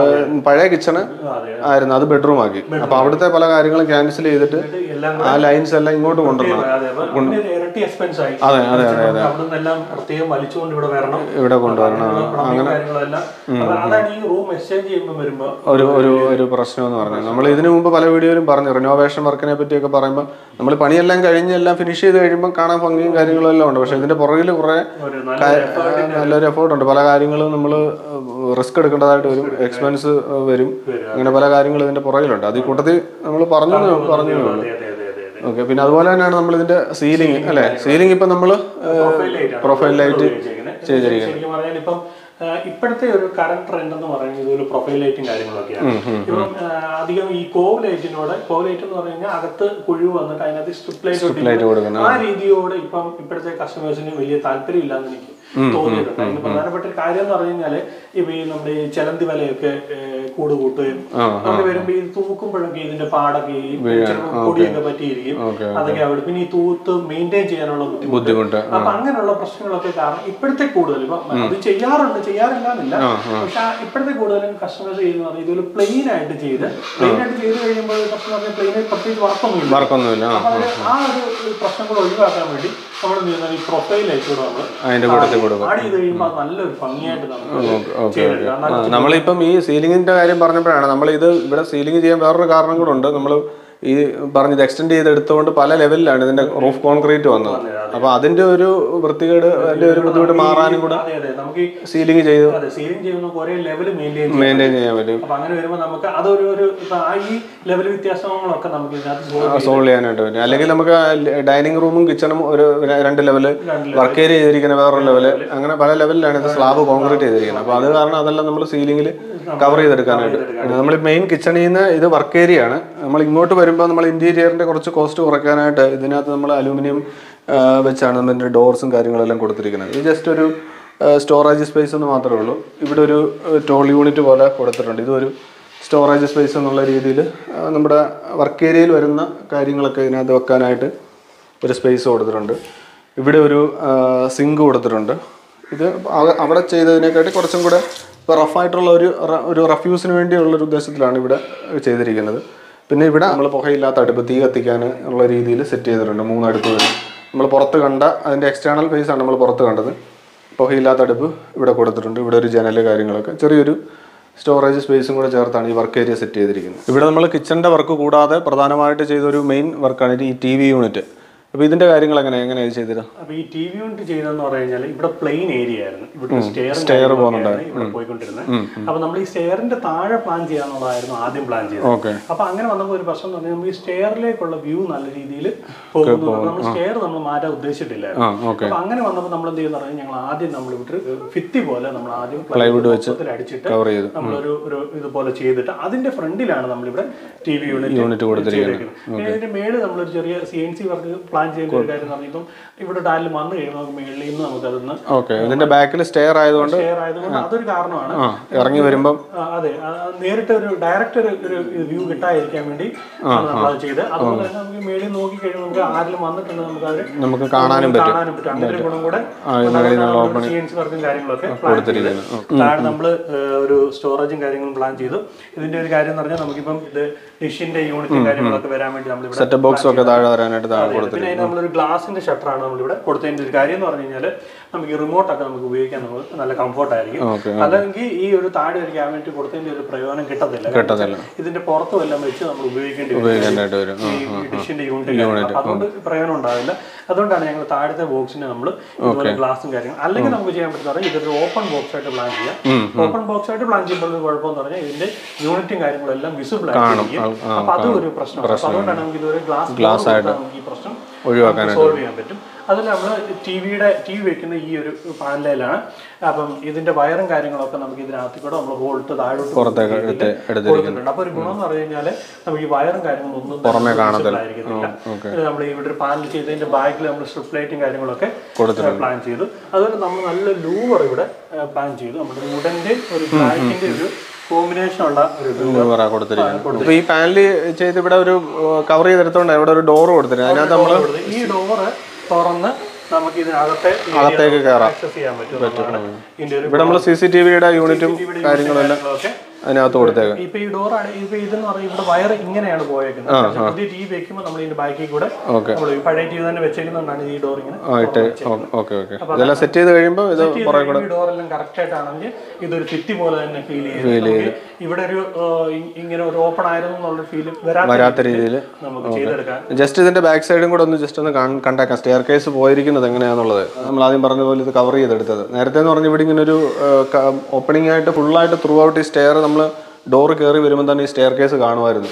പഴയ കിച്ചണ് അതെ ആയിരുന്നു അത് ബെഡ്റൂം ആക്കി അപ്പൊ അവിടുത്തെ പല കാര്യങ്ങളും ക്യാൻസൽ ചെയ്തിട്ട് എല്ലാം ആ ലൈൻസ് എല്ലാം ഇങ്ങോട്ട് കൊണ്ടുവരണം അതെ അപ്പൊ ഇതിന് ഒരു ഇരട്ടി എക്സ്പെൻസ് ആയി അതെ അതെ അതെ അതെ അവിടെ നിന്നെല്ലാം പ്രത്യേകം വലിച്ചുകൊണ്ട് ഇവിടെ വരണം ഇവിടെ കൊണ്ടുവരണം പ്ലംബിംഗ് കാര്യങ്ങളെല്ലാം അപ്പൊ അതാണ് ഈ റൂം എക്സ്ചേഞ്ച് ചെയ്യുമ്പോൾ വരുമ്പോ ഒരു ഒരു ഒരു പ്രശ്നം എന്ന് പറഞ്ഞു നമ്മൾ ഇതിനു മുമ്പ് പല വീഡിയോയിലും പറഞ്ഞു റിനോവേഷൻ വർക്കിനെ പറ്റിയൊക്കെ പറയുമ്പോൾ നമ്മൾ പണിയെല്ലാം കഴിഞ്ഞ് എല്ലാം ഫിനിഷ് ചെയ്ത് കഴിയുമ്പോൾ കാണാൻ ഭംഗിയും കാര്യങ്ങളും എല്ലാം ഉണ്ട് പക്ഷെ ഇതിന്റെ പുറകിൽ കുറെ ഒരു നല്ല നല്ലൊരു എഫേർട്ട് ഉണ്ട് പല കാര്യങ്ങളും നമ്മൾ റിസ്ക് എടുക്കേണ്ടതായിട്ട് വരും എക്സ്പെൻസ് വരും അങ്ങനെ പല കാര്യങ്ങളും ഇതിന്റെ പുറകിലുണ്ട് അത് ഈ കൂട്ടത്തിൽ നമ്മൾ പറഞ്ഞു പറഞ്ഞു അതെ അതെ അതെ അതെ അതെ ഓക്കെ പിന്നെ അതുപോലെ തന്നെയാണ് നമ്മൾ ഇതിന്റെ സീലിംഗ് അല്ലെ സീലിംഗ് ഇപ്പൊ നമ്മൾ പ്രൊഫൈൽ ലൈറ്റ് പ്രൊഫൈൽ ലൈറ്റ് ചെയ്തിരിക്കുന്നത് ശരിക്കും പറഞ്ഞാൽ ഇപ്പം ആ, ഇപ്പോഴത്തെ ഒരു കറണ്ട് ട്രെൻഡ് എന്ന് പറയുന്നത് ഇതൊരു പ്രൊഫൈൽ ലൈറ്റും കാര്യങ്ങളൊക്കെയാണ് ഇപ്പം ആ, അധികം ഈ കോവ് ലൈറ്റിനോട് കോവ് ലൈറ്റ് എന്ന് പറഞ്ഞു കഴിഞ്ഞാൽ അകത്ത് കുഴിവ് വന്നിട്ട് അതിനകത്ത് സ്ട്രിപ്പ് ലൈറ്റ് ലൈറ്റ് കൊടുക്കണം ആ രീതിയോട് ഇപ്പം ഇപ്പോഴത്തെ കസ്റ്റമേഴ്സിന് വലിയ താല്പര്യം ഇല്ലാന്ന് എനിക്ക് തോന്നിയിട്ടുണ്ട് അതിന് പ്രധാനപ്പെട്ട ഒരു കാര്യം എന്ന് പറഞ്ഞു കഴിഞ്ഞാല് ഇപ്പൊ ഈ നമ്മുടെ ഈ ചലന്തി വലയൊക്കെ ഏഹ്, കൂട് കൂട്ടുകയും അങ്ങനെ വരുമ്പോ ഈ തൂക്കുമ്പോഴൊക്കെ ഇതിന്റെ പാടൊക്കെ ഈ ചിലപ്പോ പൊടിയൊക്കെ പറ്റിയിരിക്കും അതൊക്കെ അവിടെ പിന്നെ ഈ തൂത്ത് മെയിൻറ്റെയിൻ ചെയ്യാനുള്ള ബുദ്ധിമുട്ട് ബുദ്ധിമുട്ട് അപ്പൊ അങ്ങനെയുള്ള പ്രശ്നങ്ങളൊക്കെ കാരണം ഇപ്പോഴത്തെ കൂടുതൽ ഇപ്പൊ അത് ചെയ്യാറുണ്ട് ചെയ്യാറില്ല എന്നില്ല പക്ഷെ ആ ഇപ്പോഴത്തെ കൂടുതലും കസ്റ്റമേഴ്സ് ചെയ്യുന്ന പറഞ്ഞാൽ ഇതൊരു പ്ലെയിൻ ആയിട്ട് ചെയ്ത് പ്ലെയിൻ ആയിട്ട് ചെയ്ത് കഴിയുമ്പോൾ കസ്റ്റമറിന് പ്ലെയിൻ പ്രത്യേകിച്ച് വർക്കൊന്നുമില്ല വർക്കൊന്നുമില്ല ആ. അപ്പൊ അതിന് ആ ഒരു പ്രശ്നം കൂടെ ഒഴിവാക്കാൻ വേണ്ടി നമ്മൾ എന്ത് ചെയ്യുന്നത് ഈ പ്രൊഫൈൽ അയച്ചുകൂടെ നമ്മൾ അതിന്റെ കൂട്ടത്തിൽ കൊടുക്കും ആഡ് ചെയ്ത് കഴിയുമ്പോൾ അത് നല്ലൊരു ഭംഗിയായിട്ട് നമുക്ക് ചെയ്തെടുക്കാം ആ, നമ്മളിപ്പം ഈ സീലിംഗിന്റെ കാര്യം പറഞ്ഞപ്പോഴാണ് നമ്മൾ ഇത് ഇവിടെ സീലിംഗ് ചെയ്യാൻ വേറൊരു കാരണം കൂടെ ഉണ്ട് നമ്മൾ ഈ പറഞ്ഞത് എക്സ്റ്റെൻഡ് ചെയ്ത് എടുത്തുകൊണ്ട് പല ലെവലിലാണ് ഇതിന്റെ റൂഫ് കോൺക്രീറ്റ് വന്നത് അപ്പൊ അതിന്റെ ഒരു വൃത്തികേട് അതിന്റെ ഒരു ബുദ്ധിമുട്ട് മാറാനും കൂടെ അതെ അതെ നമുക്ക് ഈ സീലിംഗ് ചെയ്ത് അതെ സീലിംഗ് ചെയ്യുന്ന നമുക്ക് ഒരേ ലെവൽ മെയിൻറ്റെയിൻ ചെയ്യാം മെയിൻറ്റെയിൻ ചെയ്യാൻ പറ്റും അപ്പൊ അങ്ങനെ വരുമ്പോൾ നമുക്ക് അതൊരു ഒരു ഇപ്പൊ ആ ഈ ലെവൽ വ്യത്യാസങ്ങളൊക്കെ നമുക്ക് ഇതിനകത്ത് solve ചെയ്യാം. സോൾവ് ചെയ്യാനായിട്ട് പറ്റും അല്ലെങ്കിൽ നമുക്ക് ഡൈനിങ് റൂമും കിച്ചണും ഒരു ര- രണ്ട് ലെവല് രണ്ട് വർക്ക് ഏരിയ ചെയ്തിരിക്കുന്ന വേറൊരു ലെവല് അങ്ങനെ പല ലെവലിലാണ് ഇത് സ്ലാബ് കോൺക്രീറ്റ് ചെയ്തിരിക്കുന്നത് അപ്പോൾ അത് കാരണം അതെല്ലാം നമ്മൾ സീലിംഗിൽ കവർ ചെയ്തെടുക്കാനായിട്ട് നമ്മൾ മെയിൻ കിച്ചണിൽ നിന്ന് ഇത് വർക്ക് ഏരിയ ആണ് നമ്മൾ ഇങ്ങോട്ട് വരുമ്പോൾ നമ്മൾ ഇന്റീരിയറിന്റെ കുറച്ച് കോസ്റ്റ് കുറയ്ക്കാനായിട്ട് ഇതിനകത്ത് നമ്മൾ അലൂമിനിയം വെച്ചാണ് നമ്മുടെ ഡോർസും കാര്യങ്ങളെല്ലാം കൊടുത്തിരിക്കുന്നത് ഇത് ജസ്റ്റ് ഒരു സ്റ്റോറേജ് സ്പേസ് എന്ന് മാത്രമേ ഉള്ളൂ ഇവിടെ ഒരു ടോൾ യൂണിറ്റ് പോലെ കൊടുത്തിട്ടുണ്ട് ഇതൊരു സ്റ്റോറേജ് സ്പേസ് എന്നുള്ള രീതിയിൽ നമ്മുടെ വർക്ക് ഏരിയയിൽ വരുന്ന കാര്യങ്ങളൊക്കെ ഇതിനകത്ത് വെക്കാനായിട്ട് ഒരു സ്പേസ് കൊടുത്തിട്ടുണ്ട് ഇവിടെ ഒരു സിങ്ക് കൊടുത്തിട്ടുണ്ട് ഇത് അവ- അവിടെ ചെയ്തതിനെക്കാട്ടി കുറച്ചും കൂടെ റഫായിട്ടുള്ള ഒരു റ- ഒരു റഫ്യൂസിന് വേണ്ടിയുള്ള ഒരു ഉദ്ദേശത്തിലാണ് ഇവിടെ ചെയ്തിരിക്കുന്നത് പിന്നെ ഇവിടെ നമ്മൾ പുകയില്ലാത്ത അടുപ്പ് തീ കത്തിക്കാൻ ഉള്ള രീതിയിൽ സെറ്റ് ചെയ്തിട്ടുണ്ട് മൂന്ന് അടുപ്പ് വരും നമ്മൾ പുറത്ത് കണ്ട അതിൻ്റെ എക്സ്റ്റേണൽ ഫേസ് ആണ് നമ്മൾ പുറത്ത് കണ്ടത് പുകയില്ലാത്ത അടുപ്പ് ഇവിടെ കൊടുത്തിട്ടുണ്ട് ഇവിടെ ഒരു ജനല് കാര്യങ്ങളൊക്കെ ചെറിയൊരു സ്റ്റോറേജ് സ്പേസും കൂടെ ചേർത്താണ് ഈ വർക്ക് ഏരിയ സെറ്റ് ചെയ്തിരിക്കുന്നത് ഇവിടെ നമ്മൾ കിച്ചണിൻ്റെ വർക്ക് കൂടാതെ പ്രധാനമായിട്ട് ചെയ്തൊരു മെയിൻ വർക്കാണ് ഈ ടി വി യൂണിറ്റ് അപ്പോൾ ഇതിൻ്റെ കാര്യങ്ങൾ എങ്ങനെ എങ്ങനെയാണ് ചെയ്തത് അപ്പൊ ഈ ടി വി യൂണിറ്റ് ചെയ്തെന്ന് പറഞ്ഞു കഴിഞ്ഞാൽ ഇവിടെ പ്ലെയിൻ ഏരിയ ആയിരുന്നു ഇവിടെ സ്റ്റെയർ Stair പോകുന്നുണ്ടായിരുന്നു. ഇവിടെ പോയിക്കൊണ്ടിരുന്നത് അപ്പൊ നമ്മൾ ഈ സ്റ്റെയറിന്റെ താഴെ പ്ലാൻ ചെയ്യാന്നുള്ളതായിരുന്നു ആദ്യം പ്ലാൻ ചെയ്തത് ഓക്കെ അപ്പൊ അങ്ങനെ വന്നപ്പോൾ ഒരു പ്രശ്നം എന്ന് പറഞ്ഞാൽ നമ്മൾ ഈ സ്റ്റെയറിലേക്കുള്ള വ്യൂ നല്ല രീതിയിൽ പോകുന്നു നമ്മൾ സ്റ്റെയർ നമ്മൾ മാറ്റാൻ ഉദ്ദേശിച്ചിട്ടില്ലായിരുന്നു ആ ഓക്കെ അപ്പൊ അങ്ങനെ വന്നപ്പോൾ നമ്മൾ എന്ത് ചെയ്യുന്ന പറഞ്ഞാൽ ഞങ്ങൾ ആദ്യം നമ്മൾ ഇവിടെ ഫിത്തി പോലെ നമ്മൾ ആദ്യം Plywood വെച്ച് മൊത്തത്തിൽ അടിച്ചിട്ട് കവർ ചെയ്തു നമ്മളൊരു ഒരു ഇതുപോലെ ചെയ്തിട്ട് അതിന്റെ ഫ്രണ്ടിലാണ് നമ്മളിവിടെ ടി വി യൂണിറ്റ് യൂണിറ്റ് കൊടുത്തിരിക്കുന്നത് പിന്നെ ഇതിന്റെ മേളിൽ നമ്മളൊരു ചെറിയ C N C work plan ചെയ്യുന്ന ഒരു കാര്യം എന്ന് പറഞ്ഞാൽ ഇപ്പം ഇവിടെ ഡാലിൽ വന്നു കഴിയുമ്പോൾ നമുക്ക് മേളിൽ നിന്ന് നമുക്ക് അതൊന്ന് ഓക്കെ ഇതിൻ്റെ ബാക്കിൽ സ്റ്റെയർ ആയതുകൊണ്ട് ഷെയർ ആയതുകൊണ്ട് അതൊരു കാരണമാണ് ആ ഇറങ്ങി വരുമ്പം ആ, അതെ ആ, നേരിട്ട് ഒരു ഡയറക്റ്റ് ഒരു ഒരു വ്യൂ കിട്ടാതിരിക്കാൻ വേണ്ടി ആണ് നമ്മൾ അത് ചെയ്ത് അതുപോലെ തന്നെ നമുക്ക് മേളിൽ നോക്കി കഴിയുമ്പോൾ നമുക്ക് ആരെങ്കിലും വന്നിട്ടുണ്ടെങ്കിൽ നമുക്ക് അവര് നമുക്ക് കാണാനും പറ്റും കാണാനും പറ്റും അങ്ങനെ ഒരു ഗുണം കൂടെ സി എൻ സി വർക്കും കാര്യങ്ങളൊക്കെ പ്ലാൻ ചെയ്ത് താഴെ നമ്മൾ ഒരു സ്റ്റോറേജും കാര്യങ്ങളും പ്ലാൻ ചെയ്തു ഇതിന്റെ ഒരു കാര്യം എന്ന് പറഞ്ഞാൽ നമുക്കിപ്പം ഇത് ഡിഷിന്റെ യൂണിറ്റും കാര്യങ്ങളൊക്കെ വരാൻ വേണ്ടി നമ്മളിവിടെ സെറ്റപ്പ് ബോക്സും ഒക്കെ താഴെ വരാനായിട്ട് താഴെ കൊടുത്തു പിന്നെ അതിന് നമ്മളൊരു ഗ്ലാസിന്റെ ഷട്ടറാണ് നമ്മളിവിടെ കൊടുത്തതിന്റെ ഒരു കാര്യം എന്ന് പറഞ്ഞു കഴിഞ്ഞാൽ നമുക്ക് ഈ റിമോട്ട് ഒക്കെ നമുക്ക് ഉപയോഗിക്കാൻ നമുക്ക് നല്ല കംഫർട്ട് ആയിരിക്കും ഓക്കെ അല്ലെങ്കിൽ ഈ ഒരു താഴെ ഒരു ക്യാബിനറ്റ് കൊടുത്തതിന്റെ ഒരു പ്രയോജനം കിട്ടത്തില്ല കിട്ടത്തില്ല. ഇതിന്റെ പുറത്തും എല്ലാം വെച്ച് നമ്മൾ ഉപയോഗിക്കേണ്ടി വരും ഉപയോഗിക്കാനായിട്ട് വരും ആ, ഈ ഡിഷിന്റെ യൂണിറ്റ് അതുകൊണ്ട് പ്രയോജനം ഉണ്ടാവില്ല അതുകൊണ്ടാണ് ഞങ്ങൾ താഴത്തെ ബോക്സിനെ നമ്മൾ ഇതുപോലെ ഗ്ലാസും കാര്യങ്ങളും അല്ലെങ്കിൽ നമുക്ക് ചെയ്യാൻ പറ്റുന്ന പറഞ്ഞാൽ ഇതൊരു ഓപ്പൺ ബോക്സ് ആയിട്ട് പ്ലാൻ ചെയ്യാം ഓപ്പൺ ബോക്സ് ആയിട്ട് പ്ലാൻ ചെയ്യുമ്പോൾ ഒരു കുഴപ്പമെന്ന് പറഞ്ഞാൽ ഇതിന്റെ യൂണിറ്റും കാര്യങ്ങളും എല്ലാം വിസിബിൾ ആയിരിക്കും അപ്പൊ അതും ഒരു പ്രശ്നമാണ് അപ്പൊ അതുകൊണ്ടാണ് നമുക്ക് ഇതൊരു ഗ്ലാസ് ഗ്ലാസ് ആയിട്ട് നമുക്ക് ഈ പ്രശ്നം ഒഴിവാക്കാനായിട്ട് സോൾവ് ചെയ്യാൻ പറ്റും അതിൽ നമ്മൾ ടി വിയുടെ ടി വി വെക്കുന്ന ഈ ഒരു പാനലിലാണ് അപ്പം ഇതിന്റെ വയറും കാര്യങ്ങളൊക്കെ നമുക്ക് ഇതിനകത്ത് കൂടെ നമ്മൾ വോൾട്ട് താഴോട്ട് പുറത്തേക്ക് എടുത്ത് എടുത്ത് കൊടുത്തിട്ടുണ്ട് അപ്പൊ ഒരു ഗുണം എന്ന് പറഞ്ഞു കഴിഞ്ഞാല് നമുക്ക് ഈ വയറും കാര്യങ്ങളും ഒന്നും പുറമേ കാണത്തില്ല നമ്മൾ ഇവിടെ ഒരു പാനൽ ചെയ്തതിന്റെ ബാക്കിൽ നമ്മൾ സ്ട്രിപ്പ് ലൈറ്റും കാര്യങ്ങളൊക്കെ പ്ലാൻ ചെയ്തു അതുപോലെ നമ്മൾ നല്ല ലൂവർ ഇവിടെ പ്ലാൻ ചെയ്തു നമ്മുടെ വുഡന്റെ ഒരു ബ്ലാക്കിന്റെ ഒരു കോമ്പിനേഷൻ ഉള്ള ഒരു ലൂവർ പറ കൊടുത്തിരിക്കുന്നത് അപ്പോൾ ഈ പാനൽ ചെയ്ത് ഇവിടെ ഒരു കവർ ചെയ്തെടുത്തോണ്ട് ഇവിടെ ഒരു ഡോർ കൊടുത്തിരുന്നത് അതിനകത്ത് നമ്മൾ ഈ ഡോറ് തുറന്ന് നമുക്ക് ഇതിനകത്തെ അകത്തേക്ക് കയറാം ആക്സസ് ചെയ്യാൻ പറ്റും എന്നുള്ളതാണ് ഇതിന്റെ ഒരു ഇവിടെ നമ്മൾ സി സി ടി വിയുടെ യൂണിറ്റും കാര്യങ്ങളെല്ലാം കാര്യങ്ങളൊക്കെ അതിനകത്ത് കൊടുത്തേക്കാം ഇപ്പൊ ഈ ഡോർ ഇപ്പൊ ഇതെന്ന് പറഞ്ഞാൽ ഇവിടെ വയർ ഇങ്ങനെയാണ് പോയേക്കുന്നത് പക്ഷേ പുതിയ ടി വി വെക്കുമ്പോൾ നമ്മൾ ഇതിന്റെ ബാക്കിൽ കൂടെ ഓക്കെ നമ്മൾ ഈ പഴയ ടി വി തന്നെ വെച്ചേക്കുന്നതുകൊണ്ടാണ് ഈ ഡോർ ഇങ്ങനെ ആയിട്ട് ഓക്കെ ഓക്കെ ഇതെല്ലാം സെറ്റ് ചെയ്ത് കഴിയുമ്പോൾ ഇത് പുറകെ കൂടെ ഈ ഡോർ എല്ലാം കറക്റ്റ് ആയിട്ടാണെങ്കിൽ ഇതൊരു ഭിത്തി പോലെ തന്നെ ഫീൽ ചെയ്യും ഇവിടെ ഒരു ആ, ഇ- ഇങ്ങനെ ഒരു ഓപ്പൺ ആയിരുന്നു എന്നുള്ള ഫീൽ വരാത്ത വരാത്ത രീതിയിൽ നമുക്ക് ചെയ്തെടുക്കാൻ ജസ്റ്റ് ഇതിന്റെ ബാക്ക് സൈഡും കൂടെ ഒന്ന് ജസ്റ്റ് ഒന്ന് കാൺ- കണ്ടേക്കാം സ്റ്റെയർ കേസ് പോയിരിക്കുന്നത് എങ്ങനെയാണെന്നുള്ളത് നമ്മൾ ആദ്യം പറഞ്ഞ പോലെ ഇത് കവർ ചെയ്തെടുത്തത് നേരത്തെ എന്ന് പറഞ്ഞാൽ ഇവിടെ ഇങ്ങനെ ഒരു ഓപ്പണിംഗ് ആയിട്ട് ഫുള്ളായിട്ട് ത്രൂ ഔട്ട് ഈ സ്റ്റെയർ നമ്മൾ ഡോർ കയറി വരുമ്പോൾ തന്നെ ഈ സ്റ്റെയർ കേസ് കാണുമായിരുന്നു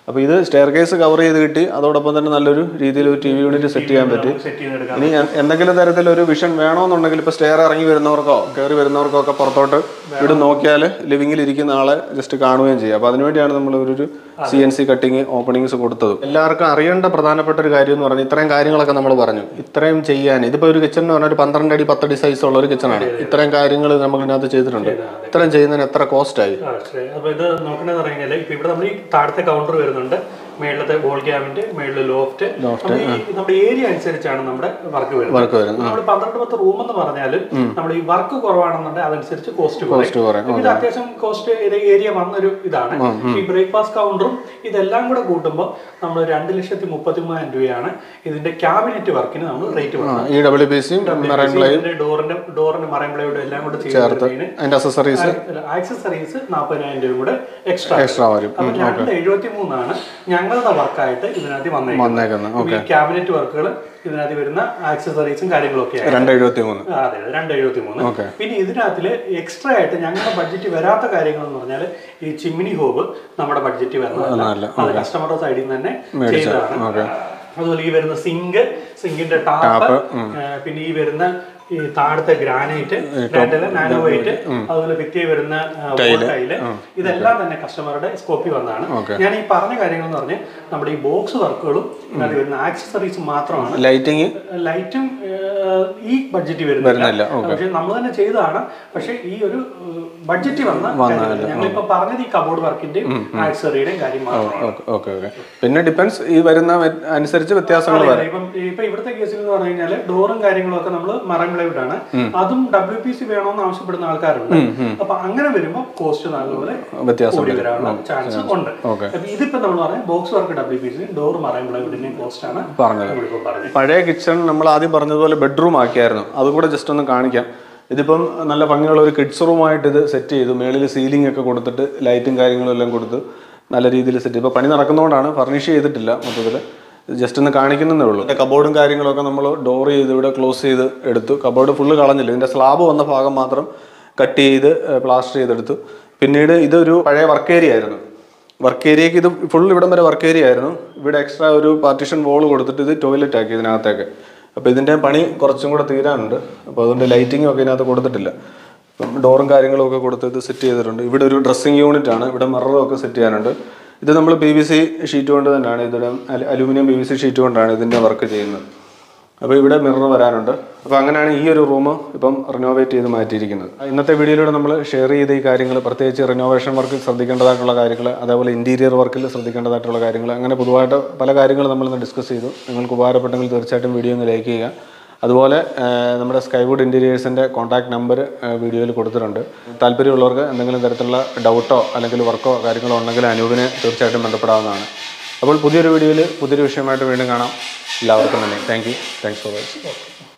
അപ്പോൾ ഇത് സ്റ്റെയർ കേസ് കവർ ചെയ്ത് കിട്ടി അതോടൊപ്പം തന്നെ നല്ലൊരു രീതിയിൽ ഒരു ടി വി യൂണിറ്റ് സെറ്റ് ചെയ്യാൻ പറ്റി സെറ്റ് ചെയ്തെടുക്കാം ഇനി എ- എന്തെങ്കിലും തരത്തിലൊരു വിഷൻ വേണമെന്നുണ്ടെങ്കിൽ ഇപ്പോൾ സ്റ്റെയർ ഇറങ്ങി വരുന്നവർക്കോ കയറി വരുന്നവർക്കോ ഒക്കെ പുറത്തോട്ട് ഇവിടെ നോക്കിയാൽ ലിവിങ്ങിൽ ഇരിക്കുന്ന ആളെ ജസ്റ്റ് കാണുകയും ചെയ്യാം അപ്പോൾ അതിനുവേണ്ടിയാണ് നമ്മൾ ഒരു C N C cutting openings കൊടുത്തത് എല്ലാവർക്കും അറിയേണ്ട പ്രധാനപ്പെട്ട ഒരു കാര്യം എന്ന് പറഞ്ഞാൽ ഇത്രയും കാര്യങ്ങളൊക്കെ നമ്മൾ പറഞ്ഞു ഇത്രയും ചെയ്യാൻ ഇതിപ്പോൾ ഒരു കിച്ചൺ എന്ന് പറഞ്ഞാൽ ഒരു പന്ത്രണ്ട് അടി പത്തടി സൈസ് ഉള്ള ഒരു കിച്ചണാണ് ഇത്രയും കാര്യങ്ങൾ നമ്മൾ ഇതിനകത്ത് ചെയ്തിട്ടുണ്ട് ഇത്രയും ചെയ്യുന്നതിന് എത്ര കോസ്റ്റ് ആയി ആ, ശരി. അപ്പൊ ഇത് നോക്കണെന്ന് പറഞ്ഞു കഴിഞ്ഞാൽ ഇപ്പൊ ഇവിടെ നമ്മൾ ഈ താഴത്തെ കൗണ്ടർ വരുന്നുണ്ട് മേളിലത്തെ ബോൾ ക്യാബിന്റെ മേളിൽ ലോഫ്റ്റ് നമ്മുടെ ഏരിയ അനുസരിച്ചാണ് നമ്മുടെ വർക്ക് വരുന്നത് വർക്ക് വരുന്നത് നമ്മൾ പന്ത്രണ്ട് പത്ത് റൂം എന്ന് പറഞ്ഞാൽ നമ്മൾ ഈ വർക്ക് കുറവാണെന്നുണ്ടെങ്കിൽ അതനുസരിച്ച് കോസ്റ്റ് കോസ്റ്റ് കുറയും ഇത് അത്യാവശ്യം കോസ്റ്റ് ഏരിയ വന്നൊരു ഇതാണ് ഈ ബ്രേക്ക്ഫാസ്റ്റ് കൗണ്ടറും ഇതെല്ലാം കൂടെ കൂട്ടുമ്പോൾ നമ്മൾ രണ്ട് ലക്ഷത്തി മുപ്പത്തി മൂവായിരം രൂപയാണ് ഇതിന്റെ ക്യാബിനറ്റ് വർക്കിന് നമ്മൾ റേറ്റ് പറയുന്നത് ഈ ഡബ്ല്യു പി സിയും മെറൈൻ പ്ലൈ ഡോറിന്റെ ഡോറിന്റെ മറൈൻ പ്ലൈയുടെ എല്ലാം കൂടെ ചെയ്യുന്നതിന് അതിൻ്റെ അസസറീസ് ആക്സസറീസ് നാൽപ്പതിനായിരം രൂപ കൂടെ എക്സ്ട്രാ എക്സ്ട്രാ വരും അപ്പൊ രണ്ട് എഴുപത്തി മൂന്നാണ് ഞങ്ങളുടെ വർക്കായിട്ട് ഇതിനകത്ത് വന്നേക്കുന്നത് വന്നേക്കുന്നത് ഈ ക്യാബിനറ്റ് വർക്കുകൾ ഇതിനകത്ത് വരുന്ന ആക്സസറീസും കാര്യങ്ങളൊക്കെയാണ് രണ്ട് എഴുപത്തി മൂന്ന് ആ, അതെ അതെ, രണ്ട് എഴുപത്തി മൂന്ന് ഓക്കെ പിന്നെ ഇതിനകത്തില് എക്സ്ട്രാ ആയിട്ട് ഞങ്ങളുടെ ബഡ്ജറ്റ് വരാത്ത കാര്യങ്ങൾ എന്ന് പറഞ്ഞാൽ ഈ ചിമ്മിനി ഹോബ് നമ്മുടെ ബഡ്ജറ്റ് വരുന്നതല്ല അത് കസ്റ്റമറുടെ സൈഡിൽ നിന്ന് തന്നെ ചെയ്തതാണ് അതുപോലെ ഈ വരുന്ന സിങ്ക് സിങ്കിന്റെ ടാപ്പ് പിന്നെ ഈ വരുന്ന ഈ താഴത്തെ ഗ്രാനൈറ്റ് നാനോ വൈറ്റ് അതുപോലെ ഭിത്തിയിൽ വരുന്ന ടൈല് ഇതെല്ലാം തന്നെ കസ്റ്റമറുടെ സ്കോപ്പിൽ വന്നതാണ് ഞാൻ ഈ പറഞ്ഞ കാര്യങ്ങൾ എന്ന് പറഞ്ഞാൽ നമ്മുടെ ഈ ബോക്സ് വർക്കുകളും അതിൽ വരുന്ന ആക്സസറീസ് മാത്രമാണ് ലൈറ്റിങ് ലൈറ്റും ഏഹ്, ഈ ബഡ്ജറ്റ് വരുന്നില്ല വരുന്നില്ല പക്ഷെ നമ്മൾ തന്നെ ചെയ്തതാണ് പക്ഷെ ഈ ഒരു ബഡ്ജറ്റ് വന്ന കാര്യമല്ല. ഞങ്ങളിപ്പോ പറഞ്ഞത് ഈ കബോർഡ് വർക്കിന്റെയും ആക്സറിയുടെയും കാര്യം മാത്രമാണ് ഓക്കെ ഓക്കെ ഓക്കെ പിന്നെ ഡിപ്പെൻസ് ഈ വരുന്ന വ്യ- അനുസരിച്ച് വ്യത്യാസങ്ങൾ വരും ഇപ്പം ഇപ്പൊ ഇവിടുത്തെ കേസിൽ എന്ന് പറഞ്ഞു കഴിഞ്ഞാൽ ഡോറും കാര്യങ്ങളും ഒക്കെ നമ്മൾ മറൈൻ പ്ലൈവുഡ് ആണ് അതും ഡബ്ല്യു പി സി വേണമെന്ന് ആവശ്യപ്പെടുന്ന ആൾക്കാരുണ്ട് അപ്പൊ അങ്ങനെ വരുമ്പോൾ കോസ്റ്റ് നല്ലപോലെ വ്യത്യാസം കൂടി വരാനുള്ള ചാൻസ് ഉണ്ട് ഓക്കെ. അപ്പൊ ഇതിപ്പോ നമ്മൾ പറയാം box work W P C door marine പ്ലൈവുഡിന്റെയും കോസ്റ്റ് ആണ് പറഞ്ഞത് നമ്മളിപ്പോ പറഞ്ഞത് പഴയ കിച്ചൺ നമ്മൾ ആദ്യം പറഞ്ഞതുപോലെ ബെഡ്റൂം ആക്കിയായിരുന്നു അതുകൂടെ ജസ്റ്റ് ഒന്ന് കാണിക്കാം ഇതിപ്പം നല്ല ഭംഗിയുള്ള ഒരു കിഡ്സ് റൂമായിട്ട് ഇത് സെറ്റ് ചെയ്തു മേളിൽ സീലിംഗ് ഒക്കെ കൊടുത്തിട്ട് ലൈറ്റും കാര്യങ്ങളും എല്ലാം കൊടുത്ത് നല്ല രീതിയിൽ സെറ്റ് ഇപ്പോൾ പണി നടക്കുന്നതുകൊണ്ടാണ് ഫർണിഷ് ചെയ്തിട്ടില്ല മൊത്തത്തിൽ ജസ്റ്റ് ഒന്ന് കാണിക്കുന്നതേ ഉള്ളൂ കബോർഡും കാര്യങ്ങളൊക്കെ നമ്മൾ ഡോർ ചെയ്ത് ഇവിടെ ക്ലോസ് ചെയ്ത് എടുത്തു കബോർഡ് ഫുള്ള് കളഞ്ഞില്ല ഇതിൻ്റെ സ്ലാബ് വന്ന ഭാഗം മാത്രം കട്ട് ചെയ്ത് പ്ലാസ്റ്റർ ചെയ്തെടുത്തു പിന്നീട് ഇതൊരു പഴയ വർക്ക് ഏരിയ ആയിരുന്നു വർക്ക് ഏരിയക്ക് ഇത് ഫുൾ ഇവിടം വരെ വർക്ക് ഏരിയ ആയിരുന്നു ഇവിടെ എക്സ്ട്രാ ഒരു പാർട്ടീഷൻ വോൾ കൊടുത്തിട്ട് ഇത് ടോയ്ലറ്റ് ആക്കി ഇതിനകത്തേക്ക് അപ്പോൾ ഇതിൻ്റെ പണി കുറച്ചും കൂടെ തീരാനുണ്ട് അപ്പോൾ അതുകൊണ്ട് ലൈറ്റിങ്ങും ഒക്കെ ഇതിനകത്ത് കൊടുത്തിട്ടില്ല അപ്പം ഡോറും കാര്യങ്ങളും ഒക്കെ കൊടുത്ത് ഇത് സെറ്റ് ചെയ്തിട്ടുണ്ട് ഇവിടെ ഒരു ഡ്രസ്സിങ് യൂണിറ്റ് ആണ് ഇവിടെ മിററും ഒക്കെ സെറ്റ് ചെയ്യാനുണ്ട് ഇത് നമ്മൾ പി വി സി ഷീറ്റ് കൊണ്ട് തന്നെയാണ് ഇതിടെ aluminium P V C sheet കൊണ്ടാണ് ഇതിൻ്റെ വർക്ക് ചെയ്യുന്നത് അപ്പോൾ ഇവിടെ മിറർ വരാനുണ്ട് അപ്പോൾ അങ്ങനെയാണ് ഈ ഒരു റൂം ഇപ്പം റിനോവേറ്റ് ചെയ്ത് മാറ്റിയിരിക്കുന്നത് ഇന്നത്തെ വീഡിയോയിലൂടെ നമ്മൾ ഷെയർ ചെയ്ത ഈ കാര്യങ്ങൾ പ്രത്യേകിച്ച് റിനോവേഷൻ വർക്കിൽ ശ്രദ്ധിക്കേണ്ടതായിട്ടുള്ള കാര്യങ്ങൾ അതേപോലെ ഇൻറ്റീരിയർ വർക്കിൽ ശ്രദ്ധിക്കേണ്ടതായിട്ടുള്ള കാര്യങ്ങൾ അങ്ങനെ പൊതുവായിട്ട് പല കാര്യങ്ങൾ നമ്മളിന്ന് ഡിസ്കസ് ചെയ്തു നിങ്ങൾക്ക് ഉപകാരപ്പെട്ടെങ്കിൽ തീർച്ചയായിട്ടും വീഡിയോ ഒന്ന് ലൈക്ക് ചെയ്യുക അതുപോലെ ആ, നമ്മുടെ സ്കൈവുഡ് ഇൻറ്റീരിയേഴ്സിൻ്റെ കോൺടാക്ട് നമ്പർ വീഡിയോയിൽ കൊടുത്തിട്ടുണ്ട് താല്പര്യമുള്ളവർക്ക് എന്തെങ്കിലും തരത്തിലുള്ള ഡൗട്ടോ അല്ലെങ്കിൽ വർക്കോ കാര്യങ്ങളോ ഉണ്ടെങ്കിൽ അനൂപിനെ തീർച്ചയായിട്ടും ബന്ധപ്പെടാവുന്നതാണ് അപ്പോൾ പുതിയൊരു വീഡിയോയിൽ പുതിയൊരു വിഷയമായിട്ട് വീണ്ടും കാണാം എല്ലാവർക്കും തന്നെ thank you thanks for watching